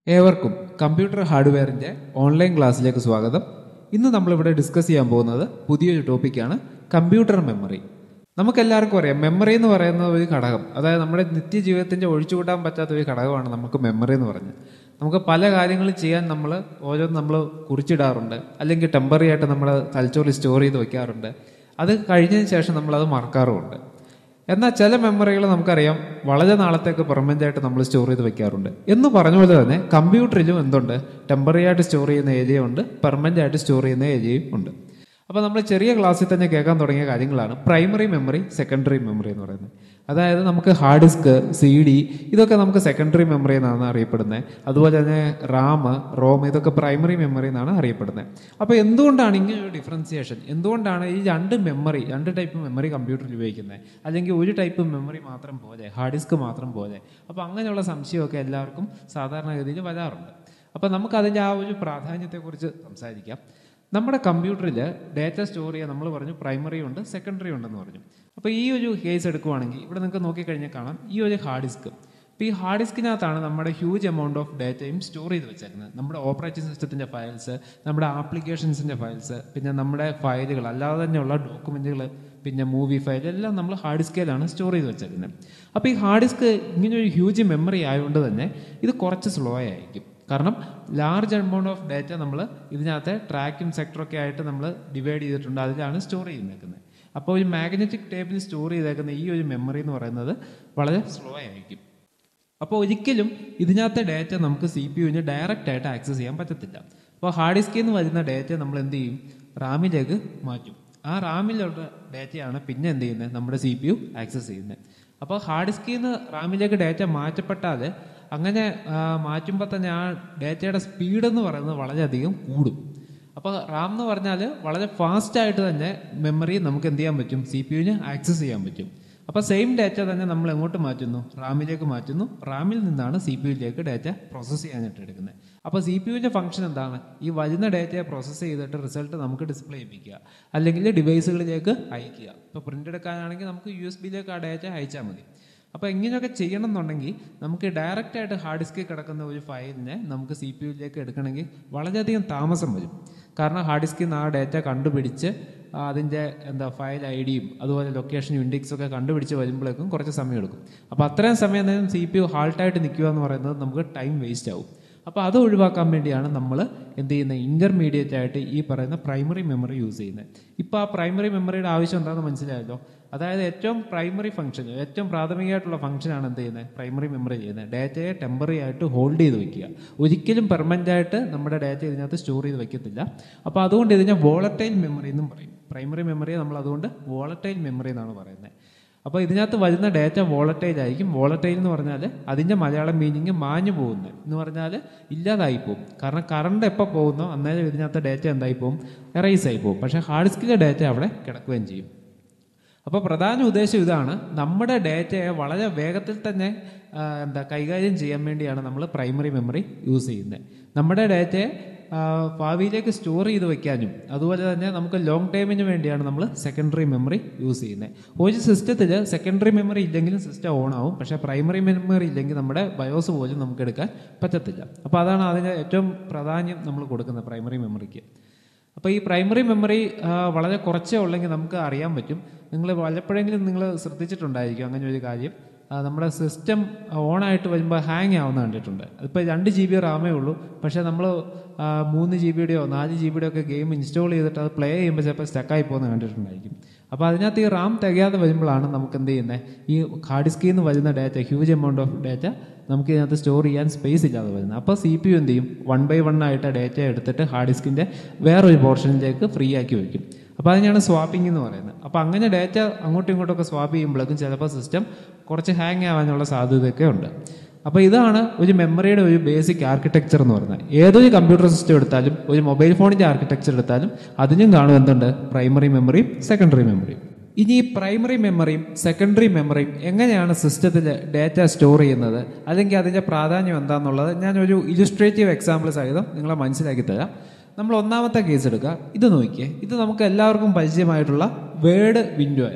ഏവർക്കും computer ഹാർഡ്വെയറിൻ്റെ online ക്ലാസ്സിലേക്ക് സ്വാഗതം ഇന്ന് നമ്മളിവിടെ ഡിസ്കസ് ചെയ്യാൻ പോകുന്നത് പുതിയൊരു ടോപ്പിക്കാണ് കമ്പ്യൂട്ടർ മെമ്മറി നമുക്കെല്ലാവർക്കും അറിയാം മെമ്മറി എന്ന് പറയുന്ന ഒരു ഘടകം അതായത് നമ്മുടെ നിത്യജീവിതത്തിൻ്റെ ഒഴിച്ചുകൂട്ടാൻ പറ്റാത്ത ഒരു ഘടകമാണ് നമുക്ക് മെമ്മറി എന്ന് പറഞ്ഞത് നമുക്ക് പല കാര്യങ്ങളും ചെയ്യാൻ നമ്മൾ ഓരോന്ന് നമ്മൾ കുറിച്ചിടാറുണ്ട് അല്ലെങ്കിൽ ടെമ്പററി ആയിട്ട് നമ്മൾ തലച്ചോറിൽ സ്റ്റോർ ചെയ്ത് വെക്കാറുണ്ട് അത് കഴിഞ്ഞതിന് ശേഷം നമ്മളത് മറക്കാറുമുണ്ട് എന്നാൽ ചില മെമ്മറികൾ നമുക്കറിയാം വളരെ നാളത്തേക്ക് പെർമനന്റ് ആയിട്ട് നമ്മൾ സ്റ്റോർ ചെയ്ത് വെക്കാറുണ്ട് എന്ന് പറഞ്ഞ പോലെ തന്നെ കമ്പ്യൂട്ടറിലും എന്തുണ്ട് ടെമ്പററി ആയിട്ട് സ്റ്റോർ ചെയ്യുന്ന ഏരിയ ഉണ്ട് പെർമനന്റ് ആയിട്ട് സ്റ്റോർ ചെയ്യുന്ന ഏരിയയും ഉണ്ട് അപ്പോൾ നമ്മൾ ചെറിയ ക്ലാസ്സിൽ തന്നെ കേൾക്കാൻ തുടങ്ങിയ കാര്യങ്ങളാണ് പ്രൈമറി മെമ്മറി സെക്കൻഡറി മെമ്മറി എന്ന് പറയുന്നത് അതായത് നമുക്ക് ഹാർഡ് ഡിസ്ക് സി ഡി ഇതൊക്കെ നമുക്ക് സെക്കൻഡറി മെമ്മറി എന്നാണ് അറിയപ്പെടുന്നത് അതുപോലെ തന്നെ റാം റോം ഇതൊക്കെ പ്രൈമറി മെമ്മറി എന്നാണ് അറിയപ്പെടുന്നത് അപ്പോൾ എന്തുകൊണ്ടാണ് ഇങ്ങനെ ഒരു ഡിഫറൻസിയേഷൻ എന്തുകൊണ്ടാണ് ഈ രണ്ട് മെമ്മറി രണ്ട് ടൈപ്പ് മെമ്മറി കമ്പ്യൂട്ടറിൽ ഉപയോഗിക്കുന്നത് അല്ലെങ്കിൽ ഒരു ടൈപ്പ് മെമ്മറി മാത്രം പോലെ ഹാർഡ് ഡിസ്ക് മാത്രം പോലെ അപ്പോൾ അങ്ങനെയുള്ള സംശയമൊക്കെ എല്ലാവർക്കും സാധാരണഗതിയിൽ വരാറുണ്ട് അപ്പോൾ നമുക്ക് അതിൻ്റെ ആ ഒരു പ്രാധാന്യത്തെക്കുറിച്ച് സംസാരിക്കാം നമ്മുടെ കമ്പ്യൂട്ടറിൽ ഡാറ്റ സ്റ്റോർ ചെയ്യാൻ നമ്മൾ പറഞ്ഞു പ്രൈമറി ഉണ്ട് സെക്കൻഡറി ഉണ്ടെന്ന് പറഞ്ഞു അപ്പോൾ ഈ ഒരു കേസ് എടുക്കുവാണെങ്കിൽ ഇവിടെ നിങ്ങൾക്ക് നോക്കിക്കഴിഞ്ഞാൽ കാണാം ഈ ഒരു ഹാർഡ് ഡിസ്ക് ഇപ്പോൾ ഈ ഹാർഡ് ഡിസ്കിനകത്താണ് നമ്മുടെ ഹ്യൂജ് എമൗണ്ട് ഓഫ് ഡാറ്റയും സ്റ്റോർ ചെയ്ത് വെച്ചേക്കുന്നത് നമ്മുടെ ഓപ്പറേറ്റിംഗ് സിസ്റ്റത്തിൻ്റെ ഫയൽസ് നമ്മുടെ ആപ്ലിക്കേഷൻസിൻ്റെ ഫയൽസ് പിന്നെ നമ്മുടെ ഫയലുകൾ അല്ലാതെ തന്നെയുള്ള ഡോക്യുമെൻറ്റുകൾ പിന്നെ മൂവി ഫയൽ എല്ലാം നമ്മൾ ഹാർഡ് ഡിസ്കിലാണ് സ്റ്റോർ ചെയ്ത് വെച്ചേക്കുന്നത് അപ്പോൾ ഈ ഹാർഡ് ഡിസ്ക് ഇങ്ങനെ ഒരു ഹ്യൂജ് മെമ്മറി ആയതുകൊണ്ട് തന്നെ ഇത് കുറച്ച് സ്ലോ ആയിരിക്കും കാരണം ലാർജ് എമൗണ്ട് ഓഫ് ഡാറ്റ നമ്മൾ ഇതിനകത്ത് ട്രാക്കും സെക്ടറൊക്കെ ആയിട്ട് നമ്മൾ ഡിവൈഡ് ചെയ്തിട്ടുണ്ട് അതിലാണ് സ്റ്റോർ ചെയ്തേക്കുന്നത് അപ്പോൾ ഒരു മാഗ്നറ്റിക് ടേബിൾ സ്റ്റോർ ചെയ്തേക്കുന്ന ഈ ഒരു മെമ്മറി എന്ന് പറയുന്നത് വളരെ സ്ലോ ആയിരിക്കും അപ്പോൾ ഒരിക്കലും ഇതിനകത്തെ ഡാറ്റ നമുക്ക് സി പി യുവിന് ഡയറക്റ്റ് ആയിട്ട് ആക്സസ് ചെയ്യാൻ പറ്റത്തില്ല അപ്പോൾ ഹാർഡ് ഡിസ്കിൽ നിന്ന് വരുന്ന ഡാറ്റ നമ്മൾ എന്ത് ചെയ്യും റാമിലേക്ക് മാറ്റും ആ റാമിലുള്ള ഡാറ്റയാണ് പിന്നെ എന്ത് ചെയ്യുന്നത് നമ്മുടെ സി പി യു ആക്സസ് ചെയ്യുന്നത് അപ്പോൾ ഹാർഡ് ഡിസ്കിൽ നിന്ന് റാമിലേക്ക് ഡാറ്റ മാറ്റപ്പെട്ടാൽ അങ്ങനെ മാറ്റുമ്പോൾ തന്നെ ആ ഡാറ്റയുടെ സ്പീഡ് എന്ന് പറയുന്നത് വളരെയധികം കൂടും അപ്പോൾ റാം എന്ന് പറഞ്ഞാൽ വളരെ ഫാസ്റ്റ് ആയിട്ട് തന്നെ മെമ്മറി നമുക്ക് എന്ത് ചെയ്യാൻ പറ്റും സി പി യുവിന് ആക്സസ് ചെയ്യാൻ പറ്റും അപ്പോൾ സെയിം ഡാറ്റ തന്നെ നമ്മൾ എങ്ങോട്ട് മാറ്റുന്നു റാമിലേക്ക് മാറ്റുന്നു റാമിൽ നിന്നാണ് സി പി യുയിലേക്ക് ഡാറ്റ പ്രോസസ്സ് ചെയ്യാനായിട്ട് എടുക്കുന്നത് അപ്പോൾ സി പി യുവിൻ്റെ ഫംഗ്ഷൻ എന്താണ് ഈ വരുന്ന ഡാറ്റയെ പ്രോസസ്സ് ചെയ്തിട്ട് റിസൾട്ട് നമുക്ക് ഡിസ്പ്ലേ ചെയ്യിപ്പിക്കുക അല്ലെങ്കിൽ ഡിവൈസുകളിലേക്ക് അയക്കുക ഇപ്പോൾ പ്രിൻ്റ് എടുക്കാനാണെങ്കിൽ നമുക്ക് യു എസ് ബിയിലേക്ക് ആ ഡാറ്റ അയച്ചാൽ മതി അപ്പോൾ ഇങ്ങനെയൊക്കെ ചെയ്യണം എന്നുണ്ടെങ്കിൽ നമുക്ക് ഡയറക്റ്റ് ആയിട്ട് ഹാർഡ് ഡിസ്കിൽ കിടക്കുന്ന ഒരു ഫയലിനെ നമുക്ക് സി പി യുയിലേക്ക് എടുക്കണമെങ്കിൽ വളരെയധികം താമസം വരും കാരണം ഹാർഡ് ഡിസ്കിൽ നിന്ന് ആ ഡാറ്റ കണ്ടുപിടിച്ച് അതിൻ്റെ എന്താ ഫയൽ ഐ ഡിയും അതുപോലെ ലൊക്കേഷനും ഇൻഡെക്സും ഒക്കെ കണ്ടുപിടിച്ച് വരുമ്പോഴേക്കും കുറച്ച് സമയം എടുക്കും അപ്പോൾ അത്രയും സമയം നേരം സി പി യു ഹാൾട്ടായിട്ട് നിൽക്കുക എന്ന് പറയുന്നത് നമുക്ക് ടൈം വേസ്റ്റ് ആവും അപ്പോൾ അത് ഒഴിവാക്കാൻ വേണ്ടിയാണ് നമ്മൾ എന്ത് ചെയ്യുന്നത് ഇൻ്റർമീഡിയറ്റ് ആയിട്ട് ഈ പറയുന്ന പ്രൈമറി മെമ്മറി യൂസ് ചെയ്യുന്നത് ഇപ്പോൾ ആ പ്രൈമറി മെമ്മറിയുടെ ആവശ്യം എന്താണെന്ന് മനസ്സിലായല്ലോ അതായത് ഏറ്റവും പ്രൈമറി ഫംഗ്ഷൻ ഏറ്റവും പ്രാഥമികമായിട്ടുള്ള ഫംഗ്ഷനാണ് എന്ത് ചെയ്യുന്നത് പ്രൈമറി മെമ്മറി ചെയ്യുന്നത് ഡാറ്റയെ ടെമ്പററി ആയിട്ട് ഹോൾഡ് ചെയ്ത് വെക്കുക ഒരിക്കലും പെർമനൻ്റ് ആയിട്ട് നമ്മുടെ ഡാറ്റ ഇതിനകത്ത് സ്റ്റോർ ചെയ്ത് വെക്കത്തില്ല അപ്പോൾ അതുകൊണ്ട് ഇതിനെ വോളറ്റൈൽ മെമ്മറി എന്നും പറയും പ്രൈമറി മെമ്മറിയെ നമ്മൾ അതുകൊണ്ട് വോളറ്റൈൽ മെമ്മറി എന്നാണ് പറയുന്നത് അപ്പോൾ ഇതിനകത്ത് വരുന്ന ഡാറ്റ വോളറ്റൈൽ ആയിരിക്കും വോളറ്റൈൽ എന്ന് പറഞ്ഞാൽ അതിൻ്റെ മലയാളം മീനിങ് മാഞ്ഞു പോകുന്നത് എന്ന് പറഞ്ഞാൽ ഇല്ലാതായി പോകും കാരണം കറണ്ട് എപ്പോൾ പോകുന്നോ അന്നേരം ഇതിനകത്ത് ഡാറ്റ എന്തായി പോകും എറൈസ് ആയി പോകും പക്ഷേ ഹാർഡ് ഡിസ്കിലെ ഡാറ്റ അവിടെ കിടക്കുകയും ചെയ്യും അപ്പോൾ പ്രധാന ഉദ്ദേശം ഇതാണ് നമ്മുടെ ഡാറ്റയെ വളരെ വേഗത്തിൽ തന്നെ എന്താ കൈകാര്യം ചെയ്യാൻ വേണ്ടിയാണ് നമ്മൾ പ്രൈമറി മെമ്മറി യൂസ് ചെയ്യുന്നത് നമ്മുടെ ഡാറ്റയെ ഭാവിയിലേക്ക് സ്റ്റോർ ചെയ്ത് വെക്കാനും അതുപോലെ തന്നെ നമുക്ക് ലോങ് ടൈമിന് വേണ്ടിയാണ് നമ്മൾ സെക്കൻഡറി മെമ്മറി യൂസ് ചെയ്യുന്നത് ഒരു സിസ്റ്റത്തിൽ സെക്കൻഡറി മെമ്മറി ഇല്ലെങ്കിലും സിസ്റ്റം ഓൺ ആവും പക്ഷേ പ്രൈമറി മെമ്മറി ഇല്ലെങ്കിൽ നമ്മുടെ ബയോസ് പോലും നമുക്ക് എടുക്കാൻ പറ്റത്തില്ല അപ്പോൾ അതാണ് അതിന് ഏറ്റവും പ്രാധാന്യം നമ്മൾ കൊടുക്കുന്നത് പ്രൈമറി മെമ്മറിക്ക് അപ്പോൾ ഈ പ്രൈമറി മെമ്മറി വളരെ കുറച്ചേ ഉള്ളെങ്കിൽ നമുക്ക് അറിയാൻ പറ്റും നിങ്ങൾ വല്ലപ്പോഴെങ്കിലും നിങ്ങൾ ശ്രദ്ധിച്ചിട്ടുണ്ടായിരിക്കും അങ്ങനെ ഒരു കാര്യം നമ്മുടെ സിസ്റ്റം ഓണായിട്ട് വരുമ്പോൾ ഹാങ് ആവുന്ന കണ്ടിട്ടുണ്ട് അതിപ്പോൾ രണ്ട് ജി ബി റാമേ ഉള്ളൂ പക്ഷേ നമ്മൾ മൂന്ന് ജി ബിയുടെയോ നാല് ജി ബിയുടെ ഒക്കെ ഗെയിം ഇൻസ്റ്റാൾ ചെയ്തിട്ട് അത് പ്ലേ ചെയ്യുമ്പോൾ ചിലപ്പോൾ സ്റ്റക്കായി പോകുന്ന കണ്ടിട്ടുണ്ടായിരിക്കും അപ്പോൾ അതിനകത്ത് ഈ റാം തികയാതെ വരുമ്പോഴാണ് നമുക്ക് എന്ത് ചെയ്യുന്നത് ഈ ഹാർഡ് ഡിസ്കിൽ നിന്ന് വരുന്ന data huge amount of data നമുക്ക് ഇതിനകത്ത് സ്റ്റോർ ചെയ്യാൻ സ്പേസ് ഇല്ലാതെ വരുന്നത് അപ്പോൾ സി പി യു എന്ത് ചെയ്യും വൺ ബൈ വൺ ആയിട്ട് ഡാറ്റ എടുത്തിട്ട് ഹാർഡ് ഡിസ്കിൻ്റെ വേറൊരു പോർഷനിലേക്ക് ഫ്രീ ആക്കി വയ്ക്കും അപ്പോൾ അതിനാണ് സ്വാപ്പിംഗ് എന്ന് പറയുന്നത് അപ്പോൾ അങ്ങനെ ഡാറ്റ അങ്ങോട്ടും ഇങ്ങോട്ടൊക്കെ സ്വാപ്പ് ചെയ്യുമ്പോഴേക്കും ചിലപ്പോൾ സിസ്റ്റം കുറച്ച് ഹാങ് ആവാനുള്ള സാധ്യതയൊക്കെ ഉണ്ട് അപ്പോൾ ഇതാണ് ഒരു മെമ്മറിയുടെ ഒരു ബേസിക് ആർക്കിടെക്ചർ എന്ന് പറയുന്നത് ഏതൊരു കമ്പ്യൂട്ടർ സിസ്റ്റം എടുത്താലും ഒരു മൊബൈൽ ഫോണിൻ്റെ ആർക്കിടെക്ചർ എടുത്താലും അതിനും കാണും എന്തുണ്ട് പ്രൈമറി മെമ്മറിയും സെക്കൻഡറി മെമ്മറിയും ഇനി ഈ പ്രൈമറി മെമ്മറിയും സെക്കൻഡറി മെമ്മറിയും എങ്ങനെയാണ് സിസ്റ്റത്തിൽ ഡാറ്റ സ്റ്റോർ ചെയ്യുന്നത് അല്ലെങ്കിൽ അതിൻ്റെ പ്രാധാന്യം എന്താണെന്നുള്ളത് ഞാനൊരു ഇലുസ്ട്രേറ്റീവ് എക്സാമ്പിൾ സഹിതം നിങ്ങളെ മനസ്സിലാക്കി തരാം നമ്മൾ ഒന്നാമത്തെ കേസ് എടുക്കുക ഇത് നോക്കിയേ ഇത് നമുക്ക് എല്ലാവർക്കും പരിചയമായിട്ടുള്ള വേർഡ് വിൻഡോയാണ്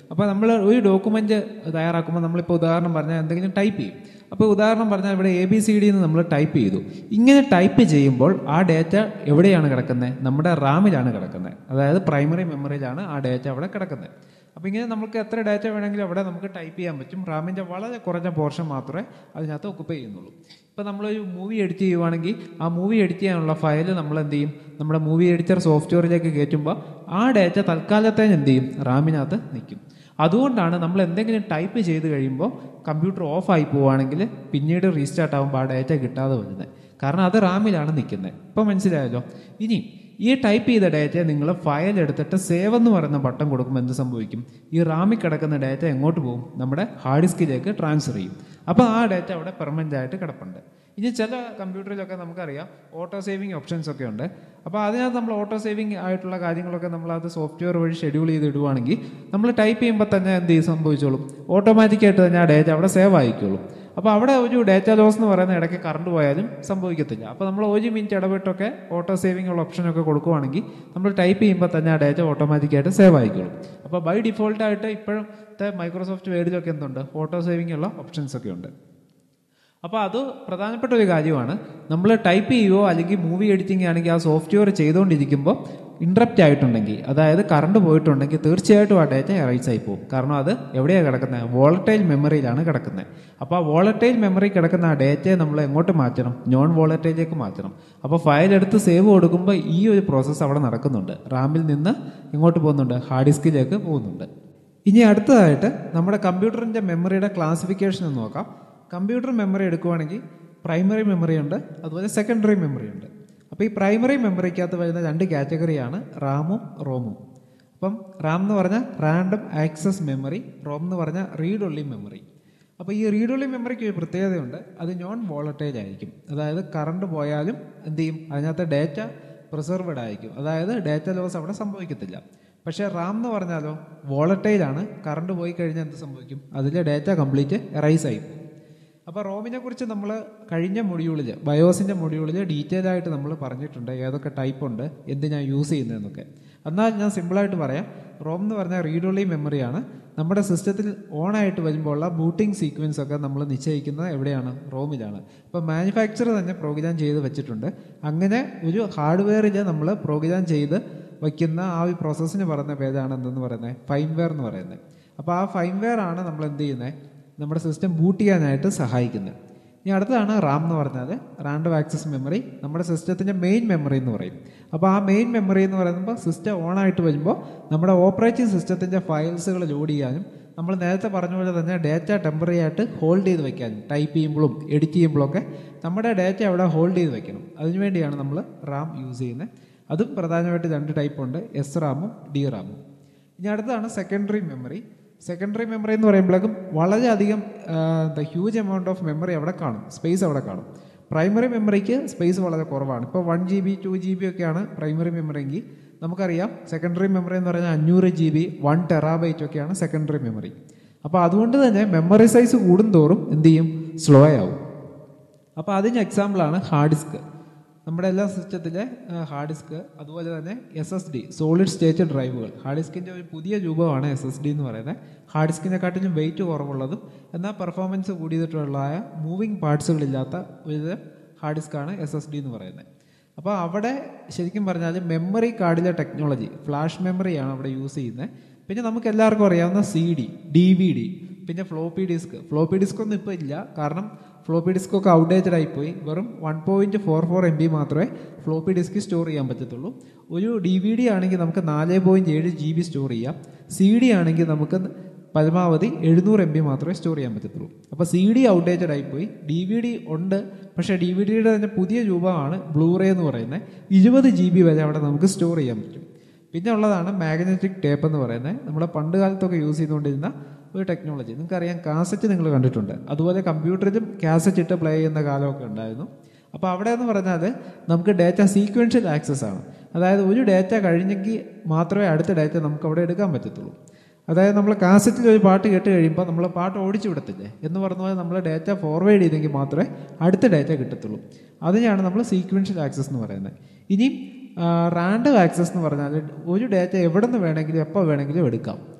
അപ്പോൾ നമ്മൾ ഒരു ഡോക്യുമെൻ്റ് തയ്യാറാക്കുമ്പോൾ നമ്മളിപ്പോൾ ഉദാഹരണം പറഞ്ഞാൽ എന്തെങ്കിലും ടൈപ്പ് ചെയ്യും അപ്പോൾ ഉദാഹരണം പറഞ്ഞാൽ ഇവിടെ എ ബി സി ഡി എന്ന് നമ്മൾ ടൈപ്പ് ചെയ്തു ഇങ്ങനെ ടൈപ്പ് ചെയ്യുമ്പോൾ ആ ഡേറ്റ എവിടെയാണ് കിടക്കുന്നത് നമ്മുടെ റാമിലാണ് കിടക്കുന്നത് അതായത് പ്രൈമറി മെമ്മറിയിലാണ് ആ ഡേറ്റ അവിടെ കിടക്കുന്നത് അപ്പോൾ ഇങ്ങനെ നമുക്ക് എത്ര ഡാറ്റ വേണമെങ്കിലും അവിടെ നമുക്ക് ടൈപ്പ് ചെയ്യാൻ പറ്റും റാമിൻ്റെ വളരെ കുറഞ്ഞ പോർഷൻ മാത്രമേ അതിനകത്ത് ഒക്കുപ്പൈ ചെയ്യുന്നുള്ളൂ ഇപ്പോൾ നമ്മളൊരു മൂവി എഡിറ്റ് ചെയ്യുവാണെങ്കിൽ ആ മൂവി എഡിറ്റ് ചെയ്യാനുള്ള ഫയൽ നമ്മൾ എന്ത് ചെയ്യും നമ്മുടെ മൂവി എഡിറ്റർ സോഫ്റ്റ്വെയറിലേക്ക് കയറ്റുമ്പോൾ ആ ഡാറ്റ തൽക്കാലത്തേന് എന്ത് ചെയ്യും റാമിനകത്ത് നിൽക്കും അതുകൊണ്ടാണ് നമ്മൾ എന്തെങ്കിലും ടൈപ്പ് ചെയ്ത് കഴിയുമ്പോൾ കമ്പ്യൂട്ടർ ഓഫ് ആയി പോവുകയാണെങ്കിൽ പിന്നീട് റീസ്റ്റാർട്ട് ആകുമ്പോൾ ആ ഡാറ്റ കിട്ടാതെ വരുന്നത് കാരണം അത് റാമിലാണ് നിൽക്കുന്നത് ഇപ്പോൾ മനസ്സിലായല്ലോ ഇനി ഈ ടൈപ്പ് ചെയ്ത ഡാറ്റയെ നിങ്ങൾ ഫയൽ എടുത്തിട്ട് സേവ് എന്ന് പറയുന്ന ബട്ടൺ കൊടുക്കുമ്പോൾ എന്ത് സംഭവിക്കും ഈ റാമിൽ കിടക്കുന്ന ഡാറ്റ എങ്ങോട്ട് പോകും നമ്മുടെ ഹാർഡ് ഡിസ്കിലേക്ക് ട്രാൻസ്ഫർ ചെയ്യും അപ്പോൾ ആ ഡാറ്റ അവിടെ പെർമനൻ്റ് ആയിട്ട് കിടപ്പുണ്ട് ഇനി ചില കമ്പ്യൂട്ടറിലൊക്കെ നമുക്കറിയാം ഓട്ടോ സേവിങ് ഓപ്ഷൻസ് ഒക്കെ ഉണ്ട് അപ്പോൾ അതിനകത്ത് നമ്മൾ ഓട്ടോ സേവിങ് ആയിട്ടുള്ള കാര്യങ്ങളൊക്കെ നമ്മൾ അത് സോഫ്റ്റ്വെയർ വഴി ഷെഡ്യൂൾ ചെയ്ത് ഇടുവാണെങ്കിൽ നമ്മൾ ടൈപ്പ് ചെയ്യുമ്പോൾ തന്നെ എന്ത് ചെയ്യും സംഭവിച്ചോളും ഓട്ടോമാറ്റിക്കായിട്ട് തന്നെ ആ ഡേറ്റ അവിടെ സേവ് ആയിക്കോളും അപ്പോൾ അവിടെ ഒരു ഡേറ്റ ലോസ് എന്ന് പറയുന്ന ഇടയ്ക്ക് കറണ്ട് പോയാലും സംഭവിക്കത്തില്ല അപ്പോൾ നമ്മൾ ഒരു മിനിറ്റ് ഇടവിട്ടൊക്കെ ഓട്ടോ സേവിംഗ് ഉള്ള ഓപ്ഷനൊക്കെ കൊടുക്കുവാണെങ്കിൽ നമ്മൾ ടൈപ്പ് ചെയ്യുമ്പോൾ തന്നെ ആ ഡേറ്റ ഓട്ടോമാറ്റിക്കായിട്ട് സേവ് ആയിക്കോളും അപ്പോൾ ബൈ ഡിഫോൾട്ടായിട്ട് ഇപ്പോഴത്തെ മൈക്രോസോഫ്റ്റ് വേർഡിലൊക്കെ എന്തുണ്ട് ഓട്ടോ സേവിംഗ് ഉള്ള ഓപ്ഷൻസ് ഒക്കെ ഉണ്ട് അപ്പോൾ അത് പ്രധാനപ്പെട്ട ഒരു കാര്യമാണ് നമ്മൾ ടൈപ്പ് ചെയ്യുകയോ അല്ലെങ്കിൽ മൂവി എഡിറ്റിംഗ് ആണെങ്കിൽ ആ സോഫ്റ്റ്വെയർ ചെയ്തുകൊണ്ടിരിക്കുമ്പോൾ ഇൻട്രപ്റ്റ് ആയിട്ടുണ്ടെങ്കിൽ അതായത് കറണ്ട് പോയിട്ടുണ്ടെങ്കിൽ തീർച്ചയായിട്ടും ആ ഡേറ്റ എറൈസ് ആയി പോകും കാരണം അത് എവിടെയാണ് കിടക്കുന്നത് വോളറ്റൈൽ മെമ്മറിയിലാണ് കിടക്കുന്നത് അപ്പോൾ ആ വോളറ്റൈൽ മെമ്മറി കിടക്കുന്ന ആ ഡേറ്റയെ നമ്മൾ എങ്ങോട്ട് മാറ്റണം നോൺ വോളറ്റൈലിലേക്ക് മാറ്റണം അപ്പോൾ ഫയൽ എടുത്ത് സേവ് കൊടുക്കുമ്പോൾ ഈ ഒരു പ്രോസസ്സ് അവിടെ നടക്കുന്നുണ്ട് റാമിൽ നിന്ന് എങ്ങോട്ട് പോകുന്നുണ്ട് ഹാർഡ് ഡിസ്കിലേക്ക് പോകുന്നുണ്ട് ഇനി അടുത്തതായിട്ട് നമ്മുടെ കമ്പ്യൂട്ടറിൻ്റെ മെമ്മറിയുടെ ക്ലാസിഫിക്കേഷൻ എന്ന് നോക്കാം കമ്പ്യൂട്ടർ മെമ്മറി എടുക്കുവാണെങ്കിൽ പ്രൈമറി മെമ്മറി ഉണ്ട് അതുപോലെ സെക്കൻഡറി മെമ്മറി ഉണ്ട് അപ്പോൾ ഈ പ്രൈമറി മെമ്മറിക്കകത്ത് വരുന്ന രണ്ട് കാറ്റഗറിയാണ് റാമും റോമും അപ്പം റാം എന്ന് പറഞ്ഞാൽ റാൻഡം ആക്സസ് മെമ്മറി റോം എന്ന് പറഞ്ഞാൽ റീഡ് ഒള്ളി മെമ്മറി അപ്പോൾ ഈ റീഡ് ഒള്ളി മെമ്മറിക്ക് ഒരു പ്രത്യേകതയുണ്ട് അത് നോൺ വോളറ്റൈൽ ആയിരിക്കും അതായത് കറണ്ട് പോയാലും എന്ത് ചെയ്യും അതിനകത്ത് ഡേറ്റ പ്രിസർവ്ഡ് ആയിരിക്കും അതായത് ഡേറ്റ ലോസ് അവിടെ സംഭവിക്കത്തില്ല പക്ഷേ റാം എന്ന് പറഞ്ഞാലോ വോളറ്റൈലാണ് കറണ്ട് പോയി കഴിഞ്ഞാൽ എന്ത് സംഭവിക്കും അതിലെ ഡേറ്റ കംപ്ലീറ്റ് എറൈസ് ആയി പോകും അപ്പോൾ റോമിനെ കുറിച്ച് നമ്മൾ കഴിഞ്ഞ മൊഡ്യൂളിൽ ബയോസിൻ്റെ മൊഡ്യൂളിൽ ഡീറ്റെയിൽ ആയിട്ട് നമ്മൾ പറഞ്ഞിട്ടുണ്ട് ഏതൊക്കെ ടൈപ്പ് ഉണ്ട് എന്തിനാണ് യൂസ് ചെയ്യുന്നതെന്നൊക്കെ എന്നാൽ ഞാൻ സിമ്പിളായിട്ട് പറയാം റോം എന്ന് പറഞ്ഞാൽ റീഡ് ഒള്ളി മെമ്മറിയാണ് നമ്മുടെ സിസ്റ്റത്തിൽ ഓൺ ആയിട്ട് വരുമ്പോൾ ഉള്ള ബൂട്ടിംഗ് സീക്വൻസ് ഒക്കെ നമ്മൾ നിശ്ചയിക്കുന്നത് എവിടെയാണ് റോമിലാണ് ഇപ്പോൾ മാനുഫാക്ചർ തന്നെ പ്രോഗ്രാം ചെയ്ത് വെച്ചിട്ടുണ്ട് അങ്ങനെ ഒരു ഹാർഡ്വെയറിൽ നമ്മൾ പ്രോഗ്രാം ചെയ്ത് വയ്ക്കുന്ന ആ ഒരു പ്രോസസ്സിന് പറയുന്ന പേരാണ് എന്തെന്ന് പറയുന്നത് ഫൈൻവെയർ എന്ന് പറയുന്നത് അപ്പോൾ ആ ഫൈൻവെയർ ആണ് നമ്മൾ എന്ത് ചെയ്യുന്നത് നമ്മുടെ സിസ്റ്റം ബൂട്ട് ചെയ്യാനായിട്ട് സഹായിക്കുന്നത് ഇനി അടുത്തതാണ് റാം എന്ന് പറഞ്ഞാൽ റാൻഡം ആക്സസ് മെമ്മറി നമ്മുടെ സിസ്റ്റത്തിൻ്റെ മെയിൻ മെമ്മറി എന്ന് പറയും അപ്പോൾ ആ മെയിൻ മെമ്മറി എന്ന് പറയുമ്പോൾ സിസ്റ്റം ഓൺ ആയിട്ട് വരുമ്പോൾ നമ്മുടെ ഓപ്പറേറ്റിംഗ് സിസ്റ്റത്തിൻ്റെ ഫയൽസുകൾ ലോഡ് ചെയ്യാനും നമ്മൾ നേരത്തെ പറഞ്ഞ പോലെ തന്നെ ഡേറ്റ ടെമ്പററി ആയിട്ട് ഹോൾഡ് ചെയ്ത് വെക്കാനും ടൈപ്പ് ചെയ്യുമ്പോഴും എഡിറ്റ് ചെയ്യുമ്പോഴൊക്കെ നമ്മുടെ ഡേറ്റ അവിടെ ഹോൾഡ് ചെയ്ത് വെക്കണം അതിനുവേണ്ടിയാണ് നമ്മൾ റാം യൂസ് ചെയ്യുന്നത് അതും പ്രധാനമായിട്ട് രണ്ട് ടൈപ്പ് ഉണ്ട് എസ് റാമും ഡി റാമും ഇനി അടുത്തതാണ് സെക്കൻഡറി മെമ്മറി സെക്കൻഡറി മെമ്മറി എന്ന് പറയുമ്പോഴേക്കും വളരെയധികം the huge amount of memory അവിടെ കാണും സ്പേസ് അവിടെ കാണും പ്രൈമറി മെമ്മറിക്ക് സ്പേസ് വളരെ കുറവാണ് ഇപ്പോൾ one G B two G B ഒക്കെയാണ് പ്രൈമറി മെമ്മറി എങ്കിൽ നമുക്കറിയാം സെക്കൻഡറി മെമ്മറി എന്ന് പറഞ്ഞാൽ അഞ്ഞൂറ് ജി ബി വൺ ടെറാബൈറ്റ് ഒക്കെയാണ് സെക്കൻഡറി മെമ്മറി അപ്പോൾ അതുകൊണ്ട് തന്നെ മെമ്മറി സൈസ് കൂടുന്തോറും എന്ത് ചെയ്യും സ്ലോ ആവും അപ്പോൾ അതിന് എക്സാമ്പിളാണ് ഹാർഡ് ഡിസ്ക് നമ്മുടെ എല്ലാ സിസ്റ്റത്തിലെ ഹാർഡ് ഡിസ്ക് അതുപോലെ തന്നെ S S D solid state ഡ്രൈവുകൾ ഹാർഡ് ഡിസ്കിൻ്റെ ഒരു പുതിയ രൂപമാണ് എസ് എസ് ഡി എന്ന് പറയുന്നത് ഹാർഡ് ഡിസ്കിനെക്കാട്ടിലും വെയിറ്റ് കുറവുള്ളതും എന്നാൽ പെർഫോമൻസ് കൂടിയിട്ടുള്ള മൂവിങ് പാർട്സുകളില്ലാത്ത ഒരു ഹാർഡ് ഡിസ്ക്കാണ് എസ് എസ് ഡി എന്ന് പറയുന്നത് അപ്പോൾ അവിടെ ശരിക്കും പറഞ്ഞാൽ മെമ്മറി കാർഡിലെ ടെക്നോളജി ഫ്ലാഷ് മെമ്മറിയാണ് അവിടെ യൂസ് ചെയ്യുന്നത് പിന്നെ നമുക്ക് എല്ലാവർക്കും അറിയാവുന്ന C D D V D പിന്നെ ഫ്ലോപ്പി ഡിസ്ക് ഫ്ലോപ്പി ഡിസ്ക് ഒന്നും ഇപ്പോൾ ഇല്ല കാരണം ഫ്ലോപ്പി ഡിസ്ക് ഒക്കെ ഔട്ട്ഡേറ്റഡ് ആയിപ്പോയി വെറും one point four four M B മാത്രമേ ഫ്ലോപ്പി ഡിസ്ക് സ്റ്റോർ ചെയ്യാൻ പറ്റത്തുള്ളൂ ഒരു ഡി വി ഡി ആണെങ്കിൽ നമുക്ക് നാല് പോയിന്റ് ഏഴ് ജി ബി സ്റ്റോർ ചെയ്യാം സി ഡി ആണെങ്കിൽ നമുക്ക് പരമാവധി എഴുന്നൂറ് എം ബി മാത്രമേ സ്റ്റോർ ചെയ്യാൻ പറ്റത്തുള്ളൂ അപ്പോൾ സി ഡി ഔട്ട്ഡേറ്റഡ് ആയിപ്പോയി ഡി വി ഡി ഉണ്ട് പക്ഷേ ഡി വി ഡിയുടെ തന്നെ പുതിയ രൂപമാണ് ബ്ലൂറേ എന്ന് പറയുന്നത് ഇരുപത് ജി ബി വരെ അവിടെ നമുക്ക് സ്റ്റോർ ചെയ്യാൻ പറ്റും പിന്നെ ഉള്ളതാണ് മാഗ്നറ്റിക് ടേപ്പ് എന്ന് പറയുന്നത് നമ്മുടെ പണ്ട് കാലത്തൊക്കെ യൂസ് ചെയ്തുകൊണ്ടിരുന്ന ഒരു ടെക്നോളജി നിങ്ങൾക്കറിയാം കാസറ്റ് നിങ്ങൾ കണ്ടിട്ടുണ്ട് അതുപോലെ കമ്പ്യൂട്ടറിലും കാസറ്റ് ഇട്ട് പ്ലേ ചെയ്യുന്ന കാലമൊക്കെ ഉണ്ടായിരുന്നു അപ്പോൾ അവിടെ എന്ന് പറഞ്ഞാൽ നമുക്ക് ഡേറ്റ സീക്വൻഷ്യൽ ആക്സസ് ആണ് അതായത് ഒരു ഡേറ്റ കഴിഞ്ഞെങ്കിൽ മാത്രമേ അടുത്ത ഡേറ്റ നമുക്ക് അവിടെ എടുക്കാൻ പറ്റത്തുള്ളൂ അതായത് നമ്മൾ കാസറ്റിൽ ഒരു പാട്ട് കേട്ട് കഴിയുമ്പോൾ നമ്മൾ പാട്ട് ഓടിച്ചു വിടത്തില്ലേ എന്ന് പറഞ്ഞ പോലെ നമ്മൾ ഡേറ്റ ഫോർവേഡ് ചെയ്തെങ്കിൽ മാത്രമേ അടുത്ത ഡേറ്റ കിട്ടത്തുള്ളൂ അതിനെയാണ് നമ്മൾ സീക്വൻഷ്യൽ ആക്സസ് എന്ന് പറയുന്നത് ഇനി റാൻഡം ആക്സസ് എന്ന് പറഞ്ഞാൽ ഒരു ഡേറ്റ എവിടെ നിന്ന് വേണമെങ്കിലും എപ്പോൾ വേണമെങ്കിലും എടുക്കാം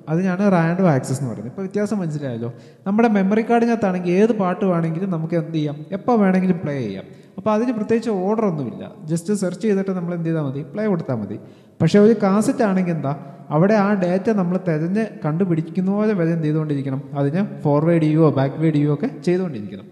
അതിനാണ് റാൻഡം ആക്സസ് എന്ന് പറയുന്നത് ഇപ്പോൾ വ്യത്യാസം മനസ്സിലായല്ലോ നമ്മുടെ മെമ്മറി കാർഡിനകത്താണെങ്കിൽ ഏത് പാട്ട് വേണമെങ്കിലും നമുക്ക് എന്ത് ചെയ്യാം എപ്പോൾ വേണമെങ്കിലും പ്ലേ ചെയ്യാം അപ്പോൾ അതിന് പ്രത്യേകിച്ച് ഓർഡർ ഒന്നുമില്ല ജസ്റ്റ് സെർച്ച് ചെയ്തിട്ട് നമ്മൾ എന്ത് ചെയ്താൽ മതി പ്ലേ കൊടുത്താൽ മതി പക്ഷേ ഒരു കാസറ്റ് ആണെങ്കിൽ എന്താ അവിടെ ആ ഡാറ്റ നമ്മൾ തിരഞ്ഞ് കണ്ടുപിടിക്കുന്ന പോലെ വരെ എന്ത് ചെയ്തുകൊണ്ടിരിക്കണം അതിന് ഫോർവേഡ് ചെയ്യുകയോ ബാക്ക്വേഡ് ചെയ്യുകയോ ഒക്കെ ചെയ്തുകൊണ്ടിരിക്കണം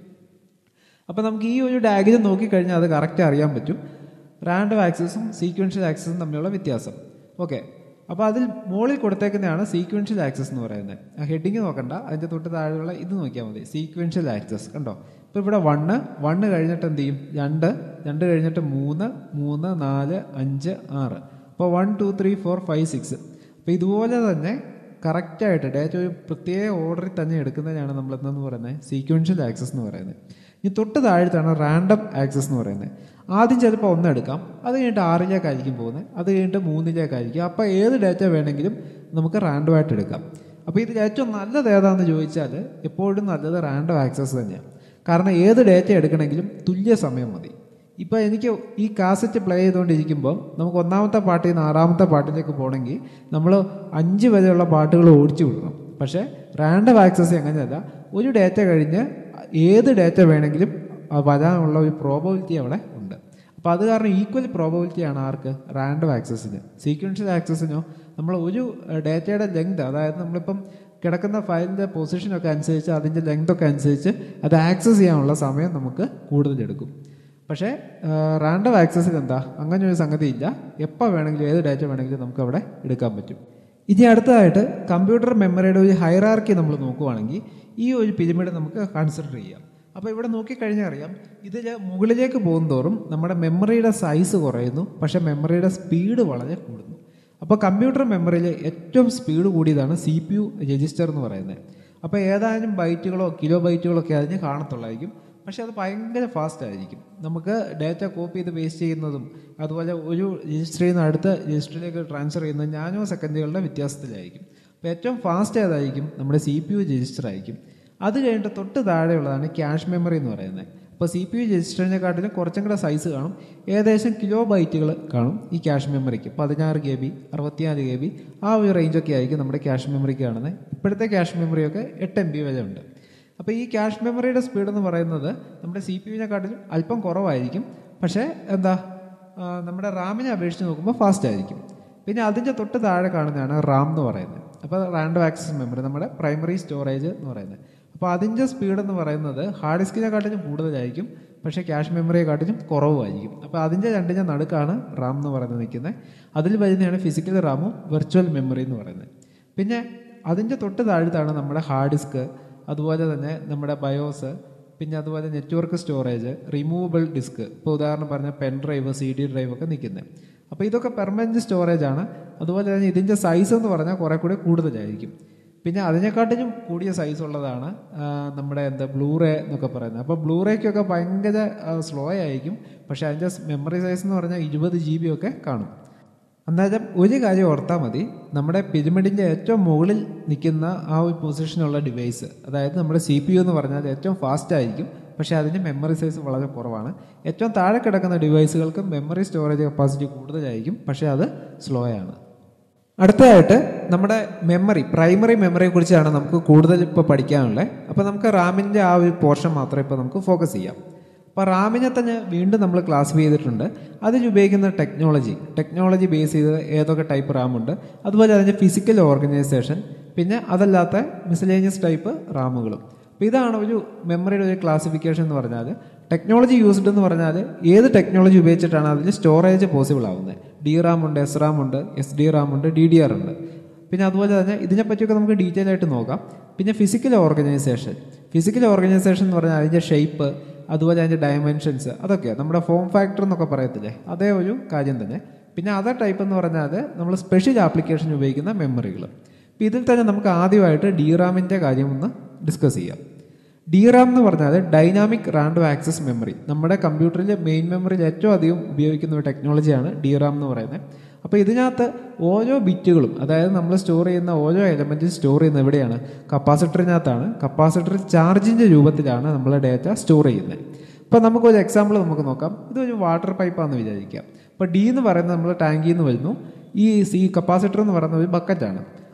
അപ്പോൾ നമുക്ക് ഈ ഒരു ഡയഗ്രം നോക്കിക്കഴിഞ്ഞാൽ അത് കറക്റ്റ് അറിയാൻ പറ്റും റാൻഡം ആക്സസും സീക്വൻഷ്യൽ ആക്സസും തമ്മിലുള്ള വ്യത്യാസം ഓക്കെ അപ്പോൾ അതിൽ മുകളിൽ കൊടുത്തേക്കുന്നതാണ് സീക്വൻഷ്യൽ ആക്സസ് എന്ന് പറയുന്നത് ആ ഹെഡിങ് നോക്കണ്ട അതിൻ്റെ തൊട്ട് താഴെയുള്ള ഇത് നോക്കിയാൽ മതി സീക്വൻഷ്യൽ ആക്സസ് കണ്ടോ ഇപ്പോൾ ഇവിടെ വണ്ണ് വണ്ണ് കഴിഞ്ഞിട്ട് എന്ത് ചെയ്യും രണ്ട് രണ്ട് കഴിഞ്ഞിട്ട് മൂന്ന് മൂന്ന് നാല് അഞ്ച് ആറ് അപ്പോൾ one two three four five six അപ്പോൾ ഇതുപോലെ തന്നെ കറക്റ്റായിട്ട് ഡേറ്റ ഒരു പ്രത്യേക ഓർഡറിൽ തന്നെ എടുക്കുന്നതിനാണ് നമ്മൾ എന്തെന്ന് പറയുന്നത് സീക്വൻഷ്യൽ ആക്സസ് എന്ന് പറയുന്നത് ഇനി തൊട്ട് താഴത്താണ് റാൻഡം ആക്സസ് എന്ന് പറയുന്നത് ആദ്യം ചിലപ്പോൾ ഒന്ന് എടുക്കാം അത് കഴിഞ്ഞിട്ട് ആറിലേക്കായിരിക്കും പോകുന്നത് അത് കഴിഞ്ഞിട്ട് മൂന്നിലേക്കായിരിക്കും അപ്പോൾ ഏത് ഡേറ്റ വേണമെങ്കിലും നമുക്ക് റാൻഡം ആയിട്ട് എടുക്കാം അപ്പോൾ ഇതിൽ ഏറ്റവും നല്ലത് ഏതാണെന്ന് ചോദിച്ചാൽ എപ്പോഴും നല്ലത് റാൻഡം ആക്സസ് തന്നെയാണ് കാരണം ഏത് ഡേറ്റ എടുക്കണമെങ്കിലും തുല്യ സമയം മതി ഇപ്പോൾ എനിക്ക് ഈ കാസറ്റ് പ്ലേ ചെയ്തുകൊണ്ടിരിക്കുമ്പോൾ നമുക്ക് ഒന്നാമത്തെ പാട്ടിൽ നിന്ന് ആറാമത്തെ പാട്ടിലേക്ക് പോകണമെങ്കിൽ നമ്മൾ അഞ്ച് വരെയുള്ള പാട്ടുകൾ ഓടിച്ചു വിടണം പക്ഷേ റാൻഡം ആക്സസ് അങ്ങനെയല്ല ഒരു ഡേറ്റ കഴിഞ്ഞ് ഏത് ഡേറ്റ വേണമെങ്കിലും ആ വരാനുള്ള ഒരു പ്രോബബിലിറ്റി അവിടെ ഉണ്ട് അപ്പോൾ അത് കാരണം ഈക്വൽ പ്രോബബിലിറ്റിയാണ് ആർക്ക് റാൻഡം ആക്സസിന് സീക്വൻഷ്യൽ ആക്സസിനോ നമ്മൾ ഒരു ഡേറ്റയുടെ ലെങ്ത് അതായത് നമ്മളിപ്പം കിടക്കുന്ന ഫയലിൻ്റെ പൊസിഷനൊക്കെ അനുസരിച്ച് അതിൻ്റെ ലെങ്ത് ഒക്കെ അനുസരിച്ച് അത് ആക്സസ് ചെയ്യാനുള്ള സമയം നമുക്ക് കൂടുതലെടുക്കും പക്ഷേ റാൻഡം ആക്സസിൽ എന്താ അങ്ങനെ ഒരു സംഗതി ഇല്ല എപ്പോൾ വേണമെങ്കിലും ഏത് ഡാറ്റ വേണമെങ്കിലും നമുക്ക് അവിടെ എടുക്കാൻ പറ്റും ഇനി അടുത്തതായിട്ട് കമ്പ്യൂട്ടർ മെമ്മറിയുടെ ഒരു ഹൈറാർക്കി നമ്മൾ നോക്കുവാണെങ്കിൽ ഈ ഒരു പിരമിഡ് നമുക്ക് കൺസിഡർ ചെയ്യാം അപ്പോൾ ഇവിടെ നോക്കിക്കഴിഞ്ഞാൽ അറിയാം ഇതിൽ മുകളിലേക്ക് പോകുന്തോറും നമ്മുടെ മെമ്മറിയുടെ സൈസ് കുറയുന്നു പക്ഷേ മെമ്മറിയുടെ സ്പീഡ് വളരെ കൂടുന്നു അപ്പോൾ കമ്പ്യൂട്ടർ മെമ്മറിയിൽ ഏറ്റവും സ്പീഡ് കൂടിയതാണ് സി പി യു രജിസ്റ്റർ എന്ന് പറയുന്നത് അപ്പോൾ ഏതാനും ബൈറ്റുകളോ കിലോ ബൈറ്റുകളോ ഒക്കെ അതിന് കാണത്തുള്ളായിരിക്കും പക്ഷേ അത് ഭയങ്കര ഫാസ്റ്റ് ആയിരിക്കും നമുക്ക് ഡാറ്റ കോപ്പി ചെയ്ത് പേസ്റ്റ് ചെയ്യുന്നതും അതുപോലെ ഒരു രജിസ്റ്ററിൽ നിന്ന് അടുത്ത രജിസ്റ്ററിലേക്ക് ട്രാൻസ്ഫർ ചെയ്യുന്നത് നാനോ സെക്കൻഡുകളുടെ വ്യത്യാസത്തിലായിരിക്കും അപ്പോൾ ഏറ്റവും ഫാസ്റ്റ് ഏതായിരിക്കും നമ്മുടെ സി പി യു രജിസ്റ്റർ ആയിരിക്കും അത് കഴിഞ്ഞിട്ട് തൊട്ട് താഴെയുള്ളതാണ് ക്യാഷ് മെമ്മറി എന്ന് പറയുന്നത് അപ്പോൾ സി പി യു രജിസ്റ്ററിനെക്കാട്ടിലും കുറച്ചും കൂടെ സൈസ് കാണും ഏകദേശം കിലോ ബൈറ്റുകൾ കാണും ഈ ക്യാഷ് മെമ്മറിക്ക് പതിനാറ് കെ ബി അറുപത്തിനാല് കെ ബി ആ ഒരു റേഞ്ചൊക്കെ ആയിരിക്കും നമ്മുടെ ക്യാഷ് മെമ്മറിക്ക് കാണുന്നത് ഇപ്പോഴത്തെ ക്യാഷ് മെമ്മറിയൊക്കെ എട്ട് എം ബി വരെ ഉണ്ട് അപ്പോൾ ഈ ക്യാഷ് മെമ്മറിയുടെ സ്പീഡ് എന്ന് പറയുന്നത് നമ്മുടെ സി പി യുവിനെക്കാട്ടിലും അല്പം കുറവായിരിക്കും പക്ഷേ എന്താ ആ, നമ്മുടെ റാമിനെ അപേക്ഷിച്ച് നോക്കുമ്പോൾ ഫാസ്റ്റ് ആയിരിക്കും പിന്നെ അതിൻ്റെ തൊട്ട് താഴെ കാണുന്നതാണ് റാം എന്ന് പറയുന്നത് അപ്പോൾ റാൻഡം ആക്സസ് മെമ്മറി നമ്മുടെ പ്രൈമറി സ്റ്റോറേജ് എന്ന് പറയുന്നത് അപ്പോൾ അതിൻ്റെ സ്പീഡ് എന്ന് പറയുന്നത് ഹാർഡ് ഡിസ്കിനെക്കാട്ടിലും കൂടുതലായിരിക്കും പക്ഷേ ക്യാഷ് മെമ്മറിയെക്കാട്ടിലും കുറവുമായിരിക്കും അപ്പോൾ അതിൻ്റെ രണ്ടിൻ്റെ നടുക്കാണ് റാം എന്ന് പറയുന്നത് നിൽക്കുന്നത് അതിൽ വരുന്നതാണ് ഫിസിക്കൽ റാമും വെർച്വൽ മെമ്മറി എന്ന് പറയുന്നത് പിന്നെ അതിൻ്റെ തൊട്ട് താഴത്താണ് നമ്മുടെ ഹാർഡ് ഡിസ്ക് അതുപോലെ തന്നെ നമ്മുടെ ബയോസ് പിന്നെ അതുപോലെ നെറ്റ്വർക്ക് സ്റ്റോറേജ് റിമൂവബിൾ ഡിസ്ക് ഇപ്പോൾ ഉദാഹരണം പറഞ്ഞ pen drive C D drive ഒക്കെ നിൽക്കുന്നത് അപ്പോൾ ഇതൊക്കെ പെർമനൻറ്റ് സ്റ്റോറേജ് ആണ് അതുപോലെ തന്നെ ഇതിൻ്റെ സൈസ് എന്ന് പറഞ്ഞാൽ കുറേ കൂടി കൂടുതലായിരിക്കും പിന്നെ അതിനെക്കാട്ടിലും കൂടിയ സൈസ് ഉള്ളതാണ് ആ, നമ്മുടെ എന്താ ബ്ലൂറേ എന്നൊക്കെ പറയുന്നത് അപ്പോൾ ബ്ലൂറേക്കൊക്കെ ഭയങ്കര സ്ലോ ആയിരിക്കും പക്ഷേ അതിൻ്റെ മെമ്മറി സൈസ് എന്ന് പറഞ്ഞാൽ ഇരുപത് ജി ബി ഒക്കെ കാണും അന്നേരം ഒരു കാര്യം ഓർത്താൽ മതി നമ്മുടെ പിരമിഡിൻ്റെ ഏറ്റവും മുകളിൽ നിൽക്കുന്ന ആ ഒരു പൊസിഷനുള്ള ഡിവൈസ് അതായത് നമ്മുടെ സി പി യു എന്ന് പറഞ്ഞാൽ ഏറ്റവും ഫാസ്റ്റ് ആയിരിക്കും പക്ഷേ അതിൻ്റെ മെമ്മറി സൈസ് വളരെ കുറവാണ് ഏറ്റവും താഴെ കിടക്കുന്ന ഡിവൈസുകൾക്ക് മെമ്മറി സ്റ്റോറേജ് കപ്പാസിറ്റി കൂടുതലായിരിക്കും പക്ഷേ അത് സ്ലോ ആണ് അടുത്തതായിട്ട് നമ്മുടെ മെമ്മറി പ്രൈമറി മെമ്മറിയെ കുറിച്ചാണ് നമുക്ക് കൂടുതൽ ഇപ്പോൾ പഠിക്കാനുള്ളത് അപ്പോൾ നമുക്ക് റാമിൻ്റെ ആ ഒരു പോർഷൻ മാത്രമേ ഇപ്പോൾ നമുക്ക് ഫോക്കസ് ചെയ്യാം അപ്പോൾ റാമിനെ തന്നെ വീണ്ടും നമ്മൾ ക്ലാസിഫൈ ചെയ്തിട്ടുണ്ട് അതിൽ ഉപയോഗിക്കുന്ന ടെക്നോളജി ടെക്നോളജി ബേസ് ചെയ്ത് ഏതൊക്കെ ടൈപ്പ് റാം ഉണ്ട് അതുപോലെ അതിൻ്റെ ഫിസിക്കൽ ഓർഗനൈസേഷൻ പിന്നെ അതല്ലാത്ത മിസലേനിയസ് ടൈപ്പ് റാമുകളും അപ്പോൾ ഇതാണ് ഒരു മെമ്മറിയുടെ ഒരു ക്ലാസിഫിക്കേഷൻ എന്ന് പറഞ്ഞാൽ ടെക്നോളജി യൂസ്ഡ് എന്ന് പറഞ്ഞാൽ ഏത് ടെക്നോളജി ഉപയോഗിച്ചിട്ടാണ് അതിൽ സ്റ്റോറേജ് പോസിബിൾ ആവുന്നത് ഡി റാം ഉണ്ട് എസ് റാം ഉണ്ട് എസ് ഡി റാം ഉണ്ട് ഡി ഡി ആർ ഉണ്ട് പിന്നെ അതുപോലെ തന്നെ ഇതിനെപ്പറ്റിയൊക്കെ നമുക്ക് ഡീറ്റെയിൽ ആയിട്ട് നോക്കാം പിന്നെ ഫിസിക്കൽ ഓർഗനൈസേഷൻ ഫിസിക്കൽ ഓർഗനൈസേഷൻ എന്ന് പറഞ്ഞാൽ അതിൻ്റെ ഷേപ്പ് അതുപോലെ അതിൻ്റെ ഡയമെൻഷൻസ് അതൊക്കെ നമ്മുടെ ഫോം ഫാക്ടർ എന്നൊക്കെ പറയത്തില്ലേ അതേ ഒരു കാര്യം തന്നെ പിന്നെ അതർ ടൈപ്പ് എന്ന് പറഞ്ഞാൽ നമ്മൾ സ്പെഷ്യൽ ആപ്ലിക്കേഷൻ ഉപയോഗിക്കുന്ന മെമ്മറികൾ അപ്പോൾ ഇതിൽ തന്നെ നമുക്ക് ആദ്യമായിട്ട് ഡി റാമിൻ്റെ കാര്യം ഒന്ന് ഡിസ്കസ് ചെയ്യാം ഡി റാം എന്ന് പറഞ്ഞാൽ ഡൈനാമിക് റാൻഡം ആക്സസ് മെമ്മറി നമ്മുടെ കമ്പ്യൂട്ടറിലെ മെയിൻ മെമ്മറിയിൽ ഏറ്റവും അധികം ഉപയോഗിക്കുന്ന ഒരു ടെക്നോളജിയാണ് ഡി റാം എന്ന് പറയുന്നത് അപ്പോൾ ഇതിനകത്ത് ഓരോ ബിറ്റുകളും അതായത് നമ്മൾ സ്റ്റോർ ചെയ്യുന്ന ഓരോ എലമെൻറ്റും സ്റ്റോർ ചെയ്യുന്നത് എവിടെയാണ് കപ്പാസിറ്ററിനകത്താണ് കപ്പാസിറ്റർ ചാർജിൻ്റെ രൂപത്തിലാണ് നമ്മൾ ഡേറ്റ സ്റ്റോർ ചെയ്യുന്നത് ഇപ്പോൾ നമുക്കൊരു എക്സാമ്പിൾ നമുക്ക് നോക്കാം ഇതൊരു വാട്ടർ പൈപ്പാണെന്ന് വിചാരിക്കാം അപ്പോൾ ഡി എന്ന് പറയുന്നത് നമ്മൾ ടാങ്കിൽ നിന്ന് വരുന്നു ഈ സി കപ്പാസിറ്റർ എന്ന് പറയുന്നത് ഒരു ബക്കറ്റാണ്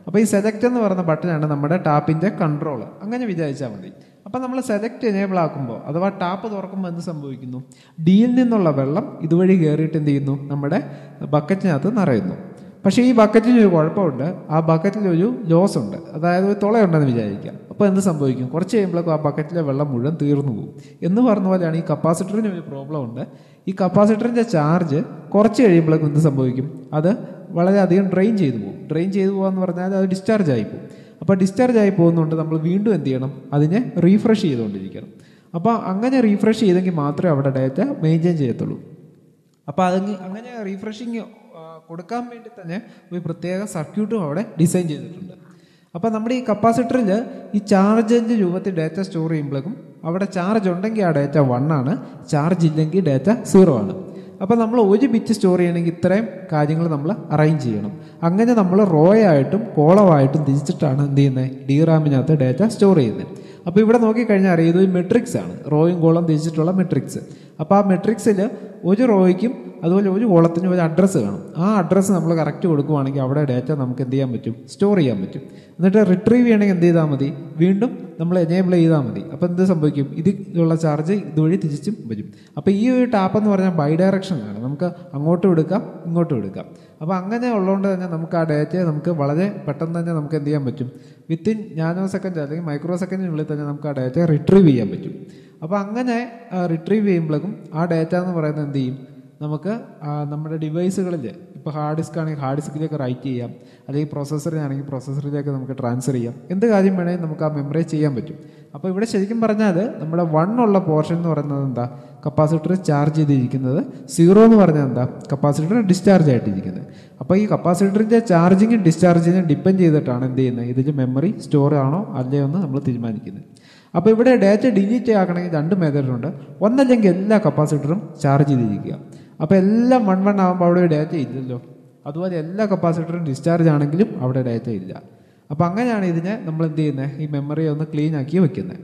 അപ്പോൾ ഈ സെലക്ട് എന്ന് പറയുന്ന ബട്ടനാണ് നമ്മുടെ ടാപ്പിൻ്റെ കൺട്രോൾ അങ്ങനെ വിചാരിച്ചാൽ മതി അപ്പോൾ നമ്മൾ സെലക്ട് എനേബിൾ ആക്കുമ്പോൾ അഥവാ ടാപ്പ് തുറക്കുമ്പോൾ എന്ത് സംഭവിക്കുന്നു ഡിയിൽ നിന്നുള്ള വെള്ളം ഇതുവഴി കയറിയിട്ട് എന്ത് ചെയ്യുന്നു നമ്മുടെ ബക്കറ്റിനകത്ത് നിറയുന്നു പക്ഷേ ഈ ബക്കറ്റിന് ഒരു കുഴപ്പമുണ്ട് ആ ബക്കറ്റിൽ ഒരു ലോസ് ഉണ്ട് അതായത് ഒരു തുളയുണ്ടെന്ന് വിചാരിക്കാം അപ്പോൾ എന്ത് സംഭവിക്കും കുറച്ച് കഴിയുമ്പോഴേക്കും ആ ബക്കറ്റിലെ വെള്ളം മുഴുവൻ തീർന്നു പോകും എന്ന് പറഞ്ഞ പോലെയാണ് ഈ കപ്പാസിറ്ററിന് ഒരു പ്രോബ്ലം ഉണ്ട് ഈ കപ്പാസിറ്ററിൻ്റെ ചാർജ് കുറച്ച് കഴിയുമ്പോഴേക്കും എന്ത് സംഭവിക്കും അത് വളരെയധികം ഡ്രെയിൻ ചെയ്തു പോകും ഡ്രെയിൻ ചെയ്തു പോകാന്ന് പറഞ്ഞാൽ അത് ഡിസ്ചാർജ് ആയി പോകും അപ്പോൾ ഡിസ്ചാർജ് ആയി പോകുന്നതുകൊണ്ട് നമ്മൾ വീണ്ടും എന്ത് ചെയ്യണം അതിനെ റീഫ്രഷ് ചെയ്തുകൊണ്ടിരിക്കണം അപ്പോൾ അങ്ങനെ റീഫ്രഷ് ചെയ്തെങ്കിൽ മാത്രമേ അവിടെ ഡാറ്റ മെയിൻറ്റെയിൻ ചെയ്യത്തുള്ളൂ അപ്പോൾ അത് അങ്ങനെ റീഫ്രഷിങ് കൊടുക്കാൻ വേണ്ടി തന്നെ ഒരു പ്രത്യേക സർക്യൂട്ടും അവിടെ ഡിസൈൻ ചെയ്തിട്ടുണ്ട് അപ്പോൾ നമ്മുടെ ഈ കപ്പാസിറ്ററിൽ ഈ ചാർജിൻ്റെ രൂപത്തിൽ ഡാറ്റ സ്റ്റോർ ചെയ്യുമ്പോഴേക്കും അവിടെ ചാർജ് ഉണ്ടെങ്കിൽ ആ ഡാറ്റ വൺ ആണ് ചാർജ് ഇല്ലെങ്കിൽ ഡാറ്റ സീറോ ആണ് അപ്പോൾ നമ്മൾ ഒരു ബിറ്റ് സ്റ്റോർ ചെയ്യണമെങ്കിൽ ഇത്രയും കാര്യങ്ങൾ നമ്മൾ അറേഞ്ച് ചെയ്യണം അങ്ങനെ നമ്മൾ റോ ആയിട്ടും കോളമായിട്ടും തിരിച്ചിട്ടാണ് എന്ത് ചെയ്യുന്നത് ഡി റാമിനകത്ത് ഡാറ്റ സ്റ്റോർ ചെയ്യുന്നത് അപ്പോൾ ഇവിടെ നോക്കിക്കഴിഞ്ഞാൽ അറിയാം ഇതൊരു മെട്രിക്സ് ആണ് റോയും കോളം തിരിച്ചിട്ടുള്ള മെട്രിക്സ് അപ്പോൾ ആ മെട്രിക്സിൽ ഒരു റോയ്ക്കും അതുപോലെ ഒരു കോളത്തിനും ഒരു അഡ്രസ്സ് കാണും ആ അഡ്രസ്സ് നമ്മൾ കറക്റ്റ് കൊടുക്കുവാണെങ്കിൽ അവിടെ ഡാറ്റ നമുക്ക് എന്ത് ചെയ്യാൻ പറ്റും സ്റ്റോർ ചെയ്യാൻ പറ്റും എന്നിട്ട് റിട്രീവ് ചെയ്യണമെങ്കിൽ എന്ത് ചെയ്താൽ മതി വീണ്ടും നമ്മൾ എനേബിൾ ചെയ്താൽ മതി അപ്പോൾ എന്ത് സംഭവിക്കും ഇതിലുള്ള ചാർജ് ഇതുവഴി തിരിച്ചും വരും അപ്പോൾ ഈ ഒരു ടാപ്പ് എന്ന് പറഞ്ഞാൽ ബൈ ഡയറക്ഷനിലാണ് നമുക്ക് അങ്ങോട്ടും എടുക്കാം ഇങ്ങോട്ടും എടുക്കാം അപ്പോൾ അങ്ങനെ ഉള്ളതുകൊണ്ട് തന്നെ നമുക്ക് ആ ഡാറ്റയെ നമുക്ക് വളരെ പെട്ടെന്ന് തന്നെ നമുക്ക് എന്ത് ചെയ്യാൻ പറ്റും വിത്തിൻ നാനോ സെക്കൻഡ് അല്ലെങ്കിൽ മൈക്രോ സെക്കൻഡിനുള്ളിൽ തന്നെ നമുക്ക് ആ ഡാറ്റയെ റിട്രീവ് ചെയ്യാൻ പറ്റും അപ്പോൾ അങ്ങനെ റിട്രീവ് ചെയ്യുമ്പോഴേക്കും ആ ഡാറ്റ എന്ന് പറയുന്നത് എന്ത് ചെയ്യും നമുക്ക് ആ, നമ്മുടെ ഡിവൈസുകളിൽ ഇപ്പോൾ ഹാർഡ് ഡിസ്ക് ആണെങ്കിൽ ഹാർഡ് ഡിസ്കിലേക്ക് റൈറ്റ് ചെയ്യാം അല്ലെങ്കിൽ പ്രോസസ്സറിനാണെങ്കിൽ പ്രോസസ്സറിലേക്ക് നമുക്ക് ട്രാൻസ്ഫർ ചെയ്യാം എന്ത് കാര്യം വേണമെങ്കിൽ നമുക്ക് ആ മെമ്മറി ചെയ്യാൻ പറ്റും അപ്പോൾ ഇവിടെ ശരിക്കും പറഞ്ഞാൽ നമ്മുടെ വൺ ഉള്ള പോർഷൻ എന്ന് പറയുന്നത് എന്താ കപ്പാസിറ്റർ ചാർജ് ചെയ്തിരിക്കുന്നത് സീറോ എന്ന് പറഞ്ഞാൽ എന്താ കപ്പാസിറ്റർ ഡിസ്ചാർജ് ആയിട്ടിരിക്കുന്നത് അപ്പോൾ ഈ കപ്പാസിറ്ററിൻ്റെ ചാർജിങ്ങും ഡിസ്ചാർജിങ്ങും ഡിപ്പെൻഡ് ചെയ്തിട്ടാണ് എന്ത് ചെയ്യുന്നത് ഇതിൽ മെമ്മറി സ്റ്റോർ ആണോ അല്ലയോ എന്ന് നമ്മൾ തീരുമാനിക്കുന്നത് അപ്പോൾ ഇവിടെ ഡാറ്റ ഡിലീറ്റ് ആക്കണമെങ്കിൽ രണ്ട് മെത്തേഡുണ്ട് ഒന്നല്ലെങ്കിൽ എല്ലാ കപ്പാസിറ്ററും ചാർജ് ചെയ്തിരിക്കുക അപ്പോൾ എല്ലാം വൺ വൺ ആകുമ്പോൾ അവിടെ ഡാറ്റ ഇല്ലല്ലോ അതുപോലെ എല്ലാ കപ്പാസിറ്ററും ഡിസ്ചാർജ് ആണെങ്കിലും അവിടെ ഡാറ്റ ഇല്ല അപ്പോൾ അങ്ങനെയാണ് ഇതിനെ നമ്മൾ എന്ത് ചെയ്യുന്നത് ഈ മെമ്മറി ഒന്ന് ക്ലീൻ ആക്കി വെക്കുന്നത്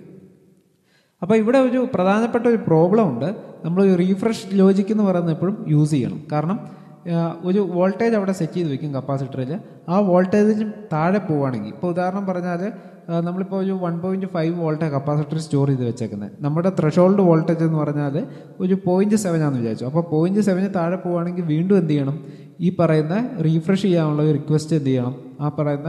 അപ്പോൾ ഇവിടെ ഒരു പ്രധാനപ്പെട്ട ഒരു പ്രോബ്ലം ഉണ്ട് നമ്മൾ റീഫ്രഷ് ലോജിക് എന്ന് പറയുന്നത് എപ്പോഴും യൂസ് ചെയ്യണം കാരണം ആ, ഒരു വോൾട്ടേജ് അവിടെ സെറ്റ് ചെയ്ത് വെക്കും കപ്പാസിറ്ററിൽ ആ വോൾട്ടേജിന് താഴെ പോവുകയാണെങ്കിൽ ഇപ്പോൾ ഉദാഹരണം പറഞ്ഞാൽ ആ, നമ്മളിപ്പോൾ ഒരു one point five volt capacitor store ചെയ്ത് വെച്ചേക്കുന്നത് നമ്മുടെ ത്രഷോൾഡ് വോൾട്ടേജ് എന്ന് പറഞ്ഞാൽ ഒരു പോയിൻറ്റ് സെവൻ ആണെന്ന് വിചാരിച്ചു അപ്പോൾ പോയിൻറ്റ് സെവന് താഴെ പോവുകയാണെങ്കിൽ വീണ്ടും എന്ത് ചെയ്യണം ഈ പറയുന്ന റീഫ്രഷ് ചെയ്യാനുള്ള ഒരു റിക്വസ്റ്റ് എന്ത് ചെയ്യണം ആ പറയുന്ന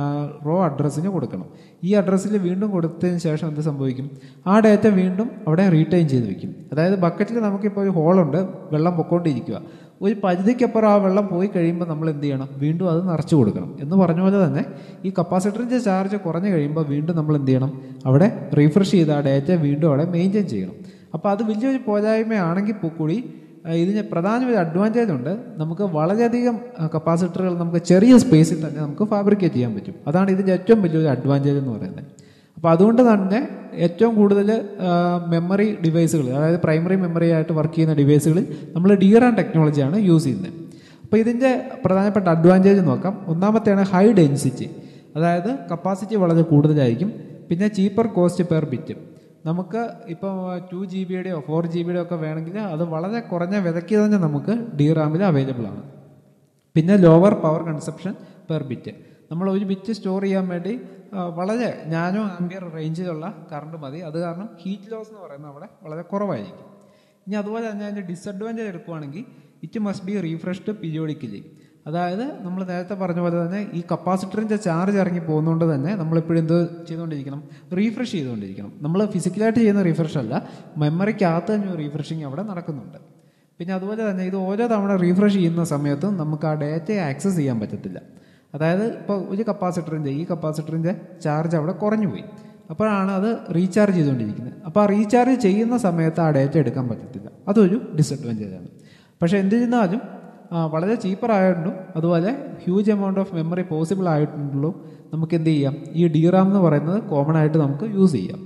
റോ അഡ്രസ്സിന് കൊടുക്കണം ഈ അഡ്രസ്സിൽ വീണ്ടും കൊടുത്തതിന് ശേഷം എന്ത് സംഭവിക്കും ആ ഡാറ്റ വീണ്ടും അവിടെ റീറ്റൈൻ ചെയ്ത് വെക്കും അതായത് ബക്കറ്റിൽ നമുക്കിപ്പോൾ ഒരു ഹോളുണ്ട് വെള്ളം പൊക്കോണ്ടിരിക്കുക ഒരു പരിധിക്കപ്പുറം ആ വെള്ളം പോയി കഴിയുമ്പോൾ നമ്മൾ എന്ത് ചെയ്യണം വീണ്ടും അത് നിറച്ചു കൊടുക്കണം എന്ന് പറഞ്ഞ പോലെ തന്നെ ഈ കപ്പാസിറ്ററിൻ്റെ ചാർജ് കുറഞ്ഞു കഴിയുമ്പോൾ വീണ്ടും നമ്മൾ എന്ത് ചെയ്യണം അവിടെ റീഫ്രഷ് ചെയ്ത് ആ ഡാറ്റ വീണ്ടും അവിടെ മെയിൻറ്റെയിൻ ചെയ്യണം അപ്പോൾ അത് വലിയൊരു പോരായ്മയാണെങ്കിൽ പോ- കൂടി ആ, ഇതിന് പ്രധാന ഒരു അഡ്വാൻറ്റേജ് ഉണ്ട് നമുക്ക് വളരെയധികം കപ്പാസിറ്ററുകൾ നമുക്ക് ചെറിയ സ്പേസിൽ തന്നെ നമുക്ക് ഫാബ്രിക്കേറ്റ് ചെയ്യാൻ പറ്റും അതാണ് ഇതിൻ്റെ ഏറ്റവും വലിയൊരു അഡ്വാൻറ്റേജ് എന്ന് പറയുന്നത് അപ്പോൾ അതുകൊണ്ട് തന്നെ ഏറ്റവും കൂടുതൽ മെമ്മറി ഡിവൈസുകൾ അതായത് പ്രൈമറി മെമ്മറി ആയിട്ട് വർക്ക് ചെയ്യുന്ന ഡിവൈസുകളിൽ നമ്മൾ ഡിയറാൻ ടെക്നോളജിയാണ് യൂസ് ചെയ്യുന്നത് അപ്പോൾ ഇതിൻ്റെ പ്രധാനപ്പെട്ട അഡ്വാൻറ്റേജ് നോക്കാം ഒന്നാമത്തെയാണ് ഹൈ ഡെൻസിറ്റി അതായത് കപ്പാസിറ്റി വളരെ കൂടുതലായിരിക്കും പിന്നെ ചീപ്പർ കോസ്റ്റ് പെർ ബിറ്റ് നമുക്ക് ഇപ്പോൾ ടു ജി ബിയുടെയോ ഫോർ ജി ബിയുടെയോ ഒക്കെ വേണമെങ്കിൽ അത് വളരെ കുറഞ്ഞ വിലയ്ക്ക് തന്നെ നമുക്ക് ഡി റാമിൽ അവൈലബിൾ ആണ് പിന്നെ lower power consumption per bit നമ്മൾ ഒരു ബിറ്റ് സ്റ്റോർ ചെയ്യാൻ വേണ്ടി ആ, വളരെ നാനോ ആംബിയർ റേഞ്ചിലുള്ള കറണ്ട് മതി അത് കാരണം ഹീറ്റ് ലോസ് എന്ന് പറയുന്നത് അവിടെ വളരെ കുറവായിരിക്കും ഇനി അതുപോലെ തന്നെ അതിൻ്റെ ഡിസഡ്വാൻറ്റേജ് എടുക്കുവാണെങ്കിൽ it must be refreshed periodically അതായത് നമ്മൾ നേരത്തെ പറഞ്ഞ പോലെ തന്നെ ഈ കപ്പാസിറ്ററിൻ്റെ ചാർജ് ഇറങ്ങി പോകുന്നതുകൊണ്ട് തന്നെ നമ്മളിപ്പോഴും എന്ത് ചെയ്തുകൊണ്ടിരിക്കണം റീഫ്രഷ് ചെയ്തുകൊണ്ടിരിക്കണം നമ്മൾ ഫിസിക്കലായിട്ട് ചെയ്യുന്ന റീഫ്രഷ് അല്ല മെമ്മറിക്കകത്ത് തന്നെ റീഫ്രഷിങ് അവിടെ നടക്കുന്നുണ്ട് പിന്നെ അതുപോലെ തന്നെ ഇത് ഓരോ തവണ റീഫ്രഷ് ചെയ്യുന്ന സമയത്തും നമുക്ക് ആ ഡേറ്റയെ ആക്സസ് ചെയ്യാൻ പറ്റത്തില്ല അതായത് ഇപ്പോൾ ഒരു കപ്പാസിറ്ററിൻ്റെ ഈ കപ്പാസിറ്ററിൻ്റെ ചാർജ് അവിടെ കുറഞ്ഞു പോയി അപ്പോഴാണ് അത് റീചാർജ് ചെയ്തുകൊണ്ടിരിക്കുന്നത് അപ്പോൾ ആ റീചാർജ് ചെയ്യുന്ന സമയത്ത് ആ ഡേറ്റ എടുക്കാൻ പറ്റത്തില്ല അതൊരു ഡിസഡ്വാൻറ്റേജ് ആണ് പക്ഷേ എന്തിരുന്നാലും ആ, വളരെ ചീപ്പർ ആയിട്ടുണ്ടും അതുപോലെ huge amount of memory possible ആയിട്ടുണ്ടല്ലോ നമുക്ക് എന്ത് ചെയ്യാം ഈ ഡി റാം എന്ന് പറയുന്നത് കോമൺ ആയിട്ട് നമുക്ക് യൂസ് ചെയ്യാം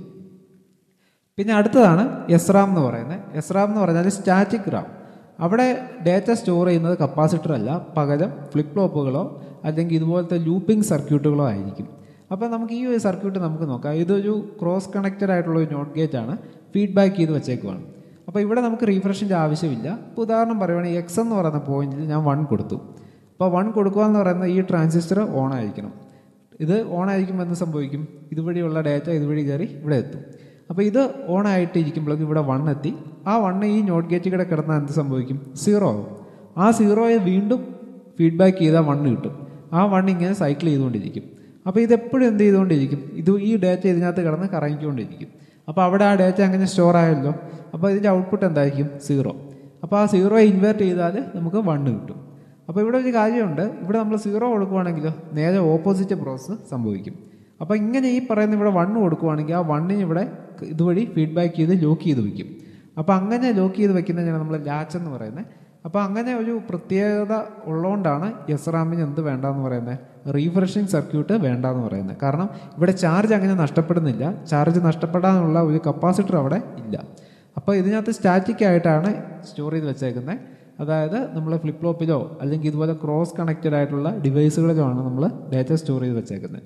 പിന്നെ അടുത്തതാണ് എസ് റാം എന്ന് പറയുന്നത് എസ് റാം എന്ന് പറഞ്ഞാൽ സ്റ്റാറ്റിക് റാം അവിടെ ഡേറ്റ സ്റ്റോർ ചെയ്യുന്നത് കപ്പാസിറ്റർ അല്ല പകരം ഫ്ലിപ്പ് ഫ്ലോപ്പുകളോ അല്ലെങ്കിൽ ഇതുപോലത്തെ ലൂപ്പിംഗ് സർക്യൂട്ടുകളോ ആയിരിക്കും അപ്പോൾ നമുക്ക് ഈ ഒരു സർക്യൂട്ട് നമുക്ക് നോക്കാം ഇതൊരു ക്രോസ് കണക്റ്റഡ് ആയിട്ടുള്ള ഒരു നോട്ട് ഗേറ്റ് ആണ് ഫീഡ്ബാക്ക് ചെയ്ത് വെച്ചേക്കുവാണ് അപ്പോൾ ഇവിടെ നമുക്ക് റീഫ്രഷിൻ്റെ ആവശ്യമില്ല ഇപ്പോൾ ഉദാഹരണം പറയുവാണെങ്കിൽ എക്സ് എന്ന് പറയുന്ന പോയിന്റിൽ ഞാൻ വൺ കൊടുത്തു അപ്പോൾ വൺ കൊടുക്കുക എന്ന് പറയുന്നത് ഈ ട്രാൻസിസ്റ്റർ ഓൺ ആയിരിക്കണം ഇത് ഓൺ ആയിരിക്കുമ്പോൾ എന്ത് സംഭവിക്കും ഇതുവഴിയുള്ള ഡാറ്റ ഇതുവഴി കയറി ഇവിടെ എത്തും അപ്പോൾ ഇത് ഓൺ ആയിട്ട് ഇരിക്കുമ്പോഴേക്കും ഇവിടെ വൺ എത്തി ആ വണ്ണ് ഈ നോട്ട് ഗേറ്റ് കൂടെ കിടന്നാൽ എന്ത് സംഭവിക്കും സീറോ ആവും ആ സീറോയെ വീണ്ടും ഫീഡ്ബാക്ക് ചെയ്താൽ വണ്ണ് കിട്ടും ആ വൺ ഇങ്ങനെ സൈക്കിൾ ചെയ്തുകൊണ്ടിരിക്കും അപ്പോൾ ഇതെപ്പോഴും എന്ത് ചെയ്തുകൊണ്ടിരിക്കും ഇത് ഈ ഡാറ്റ ഇതിനകത്ത് കിടന്ന് കറങ്ങിക്കൊണ്ടിരിക്കും അപ്പോൾ അവിടെ ആ ഡാറ്റ അങ്ങനെ സ്റ്റോർ ആയല്ലോ അപ്പോൾ ഇതിൻ്റെ ഔട്ട്പുട്ട് എന്തായിരിക്കും സീറോ അപ്പോൾ ആ സീറോ ഇൻവേർട്ട് ചെയ്താൽ നമുക്ക് വണ്ണ് കിട്ടും അപ്പോൾ ഇവിടെ ഒരു കാര്യമുണ്ട് ഇവിടെ നമ്മൾ സീറോ കൊടുക്കുവാണെങ്കിലോ നേരെ ഓപ്പോസിറ്റ് പ്രോസസ്സ് സംഭവിക്കും അപ്പോൾ ഇങ്ങനെ ഈ പറയുന്ന ഇവിടെ വണ്ണ് കൊടുക്കുവാണെങ്കിൽ ആ വണ്ണിന് ഇവിടെ ഇതുവഴി ഫീഡ്ബാക്ക് ചെയ്ത് ലോക്ക് ചെയ്ത് വെക്കും അപ്പോൾ അങ്ങനെ ലോക്ക് ചെയ്ത് വെക്കുന്നതിനാണ് നമ്മൾ ലാച്ച് എന്ന് പറയുന്നത് അപ്പോൾ അങ്ങനെ ഒരു പ്രത്യേകത ഉള്ളതുകൊണ്ടാണ് എസ് റാമിന് എന്ത് വേണ്ടെന്ന് പറയുന്നത് റീഫ്രഷിങ് സർക്യൂട്ട് വേണ്ടെന്ന് പറയുന്നത് കാരണം ഇവിടെ ചാർജ് അങ്ങനെ നഷ്ടപ്പെടുന്നില്ല ചാർജ് നഷ്ടപ്പെടാനുള്ള ഒരു കപ്പാസിറ്റർ അവിടെ ഇല്ല അപ്പോൾ ഇതിനകത്ത് സ്റ്റാറ്റിക് ആയിട്ടാണ് സ്റ്റോർ ചെയ്ത് വെച്ചേക്കുന്നത് അതായത് നമ്മൾ ഫ്ലിപ്പ് ഫ്ലോപ്പിലോ അല്ലെങ്കിൽ ഇതുപോലെ ക്രോസ് കണക്റ്റഡ് ആയിട്ടുള്ള ഡിവൈസുകളിലോ ആണ് നമ്മൾ ഡാറ്റ സ്റ്റോർ ചെയ്ത് വെച്ചേക്കുന്നത്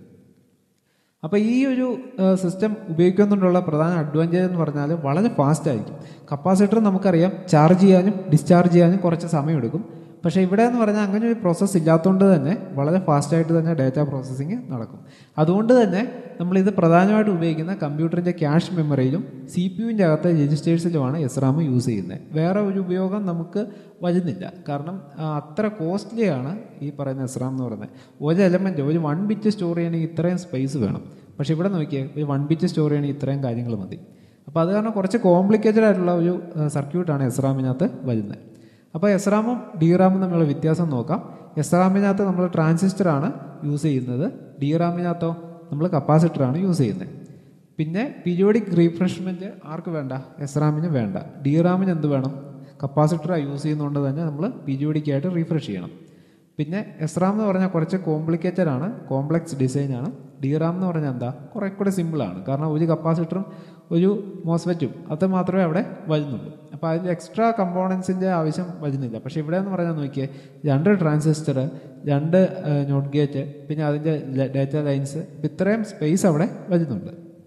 അപ്പോൾ ഈ ഒരു സിസ്റ്റം ഉപയോഗിക്കുന്നതുകൊണ്ടുള്ള പ്രധാന അഡ്വാൻറ്റേജ് എന്ന് പറഞ്ഞാൽ വളരെ ഫാസ്റ്റ് ആയിരിക്കും കപ്പാസിറ്റർ നമുക്കറിയാം ചാർജ് ചെയ്യാനും ഡിസ്ചാർജ് ചെയ്യാനും കുറച്ച് സമയമെടുക്കും പക്ഷേ ഇവിടെ എന്ന് പറഞ്ഞാൽ അങ്ങനെ ഒരു പ്രോസസ്സ് ഇല്ലാത്തതുകൊണ്ട് തന്നെ വളരെ ഫാസ്റ്റായിട്ട് തന്നെ ഡാറ്റ പ്രോസസ്സിങ് നടക്കും അതുകൊണ്ട് തന്നെ നമ്മളിത് പ്രധാനമായിട്ട് ഉപയോഗിക്കുന്ന കമ്പ്യൂട്ടറിൻ്റെ ക്യാഷ് മെമ്മറിയിലും സി പി യുവിൻ്റെ അകത്തെ രജിസ്റ്റേഴ്സിലുമാണ് എസ് റാം യൂസ് ചെയ്യുന്നത് വേറെ ഒരു ഉപയോഗം നമുക്ക് വരുന്നില്ല കാരണം ആ, അത്ര കോസ്റ്റ്ലി ആണ് ഈ പറയുന്ന എസ് റാം എന്ന് പറയുന്നത് ഒരു എലമെൻറ്റ് ഒരു വൺ ബിറ്റ് സ്റ്റോർ ചെയ്യണമെങ്കിൽ ഇത്രയും സ്പേസ് വേണം പക്ഷേ ഇവിടെ നോക്കിയേ ഒരു വൺ ബിറ്റ് സ്റ്റോർ ചെയ്യണമെങ്കിൽ ഇത്രയും കാര്യങ്ങൾ മതി അപ്പോൾ അത് കാരണം കുറച്ച് കോംപ്ലിക്കേറ്റഡ് ആയിട്ടുള്ള ഒരു സർക്യൂട്ടാണ് എസ് റാമിനകത്ത് വരുന്നത് അപ്പോൾ എസ് റാമും ഡി റാമും തമ്മിലുള്ള വ്യത്യാസം നോക്കാം എസ് റാമിനകത്ത് നമ്മൾ ട്രാൻസിസ്റ്ററാണ് യൂസ് ചെയ്യുന്നത് ഡി റാമിനകത്തോ നമ്മൾ കപ്പാസിറ്ററാണ് യൂസ് ചെയ്യുന്നത് പിന്നെ പീരിയോഡിക് റീഫ്രഷ്മെൻറ്റ് ആർക്ക് വേണ്ട എസ് റാമിന് വേണ്ട ഡി റാമിന് എന്ത് വേണം കപ്പാസിറ്ററാണ് യൂസ് ചെയ്യുന്നതുകൊണ്ട് തന്നെ നമ്മൾ പീരിയോഡിക് ആയിട്ട് റീഫ്രഷ് ചെയ്യണം പിന്നെ എസ് റാം എന്ന് പറഞ്ഞാൽ കുറച്ച് കോംപ്ലിക്കേറ്റഡ് ആണ് കോംപ്ലക്സ് ഡിസൈൻ ആണ് ഡി റാം എന്ന് പറഞ്ഞാൽ എന്താ കുറെ കൂടെ സിമ്പിളാണ് കാരണം ഒരു കപ്പാസിറ്ററും ഒരു മോസ്ഫെറ്റും അത് മാത്രമേ അവിടെ വരുന്നുള്ളൂ അപ്പോൾ അതിൽ എക്സ്ട്രാ കമ്പോണൻസിൻ്റെ ആവശ്യം വരുന്നില്ല പക്ഷേ ഇവിടെ എന്ന് പറഞ്ഞാൽ നോക്കിയേ രണ്ട് ട്രാൻസിസ്റ്റർ രണ്ട് നോട്ട് ഗേറ്റ് പിന്നെ അതിൻ്റെ ഡാറ്റ ലൈൻസ് ഇത്രയും സ്പേസ് അവിടെ വരുന്നുണ്ട്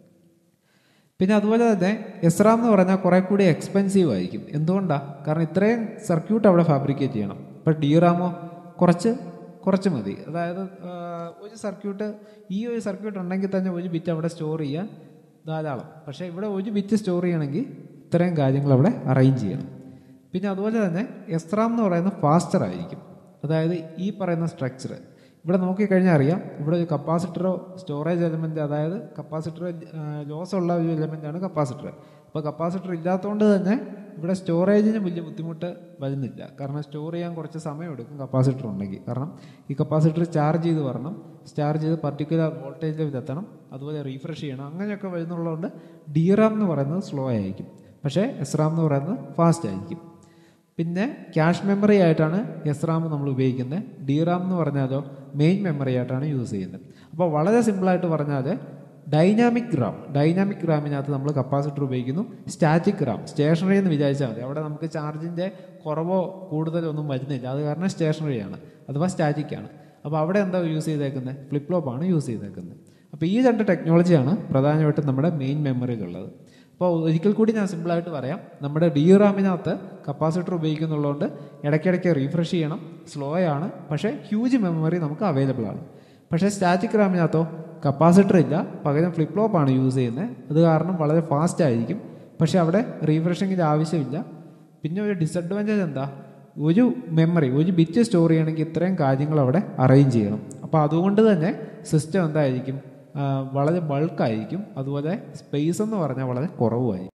പിന്നെ അതുപോലെ തന്നെ എസ്റാം എന്ന് പറഞ്ഞാൽ കുറെ കൂടി എക്സ്പെൻസീവ് ആയിരിക്കും എന്തുകൊണ്ടാണ് കാരണം ഇത്രയും സർക്യൂട്ട് അവിടെ ഫാബ്രിക്കേറ്റ് ചെയ്യണം ഇപ്പം ഡി റാമോ കുറച്ച് കുറച്ച് മതി അതായത് ആ, ഒരു സർക്യൂട്ട് ഈ ഒരു സർക്യൂട്ട് ഉണ്ടെങ്കിൽ തന്നെ ഒരു ബിറ്റ് അവിടെ സ്റ്റോർ ചെയ്യാൻ ധാരാളം പക്ഷേ ഇവിടെ ഒരു ബിറ്റ് സ്റ്റോർ ചെയ്യണമെങ്കിൽ ഇത്രയും കാര്യങ്ങൾ അവിടെ അറേഞ്ച് ചെയ്യണം പിന്നെ അതുപോലെ തന്നെ എസ്റാം എന്ന് പറയുന്നത് ഫാസ്റ്റർ ആയിരിക്കും അതായത് ഈ പറയുന്ന സ്ട്രക്ചർ ഇവിടെ നോക്കിക്കഴിഞ്ഞാൽ അറിയാം ഇവിടെ ഒരു കപ്പാസിറ്ററോ സ്റ്റോറേജ് എലമെൻ്റ് അതായത് കപ്പാസിറ്റർ ലോസ് ഉള്ള ഒരു എലമെൻ്റാണ് കപ്പാസിറ്റർ അപ്പോൾ കപ്പാസിറ്റർ ഇല്ലാത്തതുകൊണ്ട് തന്നെ ഇവിടെ സ്റ്റോറേജിന് വലിയ ബുദ്ധിമുട്ട് വരുന്നില്ല കാരണം സ്റ്റോർ ചെയ്യാൻ കുറച്ച് സമയം എടുക്കും കപ്പാസിറ്റർ ഉണ്ടെങ്കിൽ കാരണം ഈ കപ്പാസിറ്റർ ചാർജ് ചെയ്ത് വരണം ചാർജ് ചെയ്ത് പർട്ടിക്കുലർ വോൾട്ടേജിൽ എത്തണം അതുപോലെ റീഫ്രഷ് ചെയ്യണം അങ്ങനെയൊക്കെ വരുന്നുള്ളതുകൊണ്ട് ഡി റാം എന്ന് പറയുന്നത് സ്ലോ ആയിരിക്കും പക്ഷേ എസ് റാം എന്ന് പറയുന്നത് ഫാസ്റ്റ് ആയിരിക്കും പിന്നെ ക്യാഷ് മെമ്മറി ആയിട്ടാണ് എസ് റാം നമ്മൾ ഉപയോഗിക്കുന്നത് ഡി റാം എന്ന് പറഞ്ഞാലോ മെയിൻ മെമ്മറി ആയിട്ടാണ് യൂസ് ചെയ്യുന്നത് അപ്പോൾ വളരെ സിമ്പിളായിട്ട് പറഞ്ഞാൽ ഡൈനാമിക് റാം ഡൈനാമിക് റാമിനകത്ത് നമ്മൾ കപ്പാസിറ്റർ ഉപയോഗിക്കുന്നു സ്റ്റാറ്റിക് റാം സ്റ്റേഷനറി എന്ന് വിചാരിച്ചാൽ മതി അവിടെ നമുക്ക് ചാർജിൻ്റെ കുറവോ കൂടുതലോ ഒന്നും വരുന്നില്ല അത് കാരണം സ്റ്റേഷനറിയാണ് അഥവാ സ്റ്റാറ്റിക് ആണ് അപ്പോൾ അവിടെ എന്താ യൂസ് ചെയ്തേക്കുന്നത് ഫ്ലിപ്പ് ഫ്ലോപ്പാണ് യൂസ് ചെയ്തേക്കുന്നത് അപ്പോൾ ഈ രണ്ട് ടെക്നോളജിയാണ് പ്രധാനമായിട്ടും നമ്മുടെ മെയിൻ മെമ്മറിയിലുള്ളത് അപ്പോൾ ഒരിക്കൽ കൂടി ഞാൻ സിമ്പിളായിട്ട് പറയാം നമ്മുടെ ഡി റാമിനകത്ത് കപ്പാസിറ്റർ ഉപയോഗിക്കുന്നുള്ളതുകൊണ്ട് ഇടയ്ക്കിടയ്ക്ക് റീഫ്രഷ് ചെയ്യണം സ്ലോ ആണ് പക്ഷേ ഹ്യൂജ് മെമ്മറി നമുക്ക് അവൈലബിൾ ആണ് പക്ഷേ സ്റ്റാറ്റിക് റാമിനകത്തോ കപ്പാസിറ്റർ ഇല്ല പകരം ഫ്ലിപ്പ് ഫ്ലോപ്പാണ് യൂസ് ചെയ്യുന്നത് അത് കാരണം വളരെ ഫാസ്റ്റ് ആയിരിക്കും പക്ഷേ അവിടെ റീഫ്രഷിങ്ങിൻ്റെ ആവശ്യമില്ല പിന്നെ ഒരു ഡിസഡ്വാൻറ്റേജ് എന്താ ഒരു മെമ്മറി ഒരു ബിറ്റ് സ്റ്റോർ ചെയ്യണമെങ്കിൽ ഇത്രയും കാര്യങ്ങൾ അവിടെ അറേഞ്ച് ചെയ്യണം അപ്പോൾ അതുകൊണ്ട് തന്നെ സിസ്റ്റം എന്തായിരിക്കും ആ, വളരെ ബൾക്കായിരിക്കും അതുപോലെ സ്പേസ് എന്ന് പറഞ്ഞാൽ വളരെ കുറവുമായിരിക്കും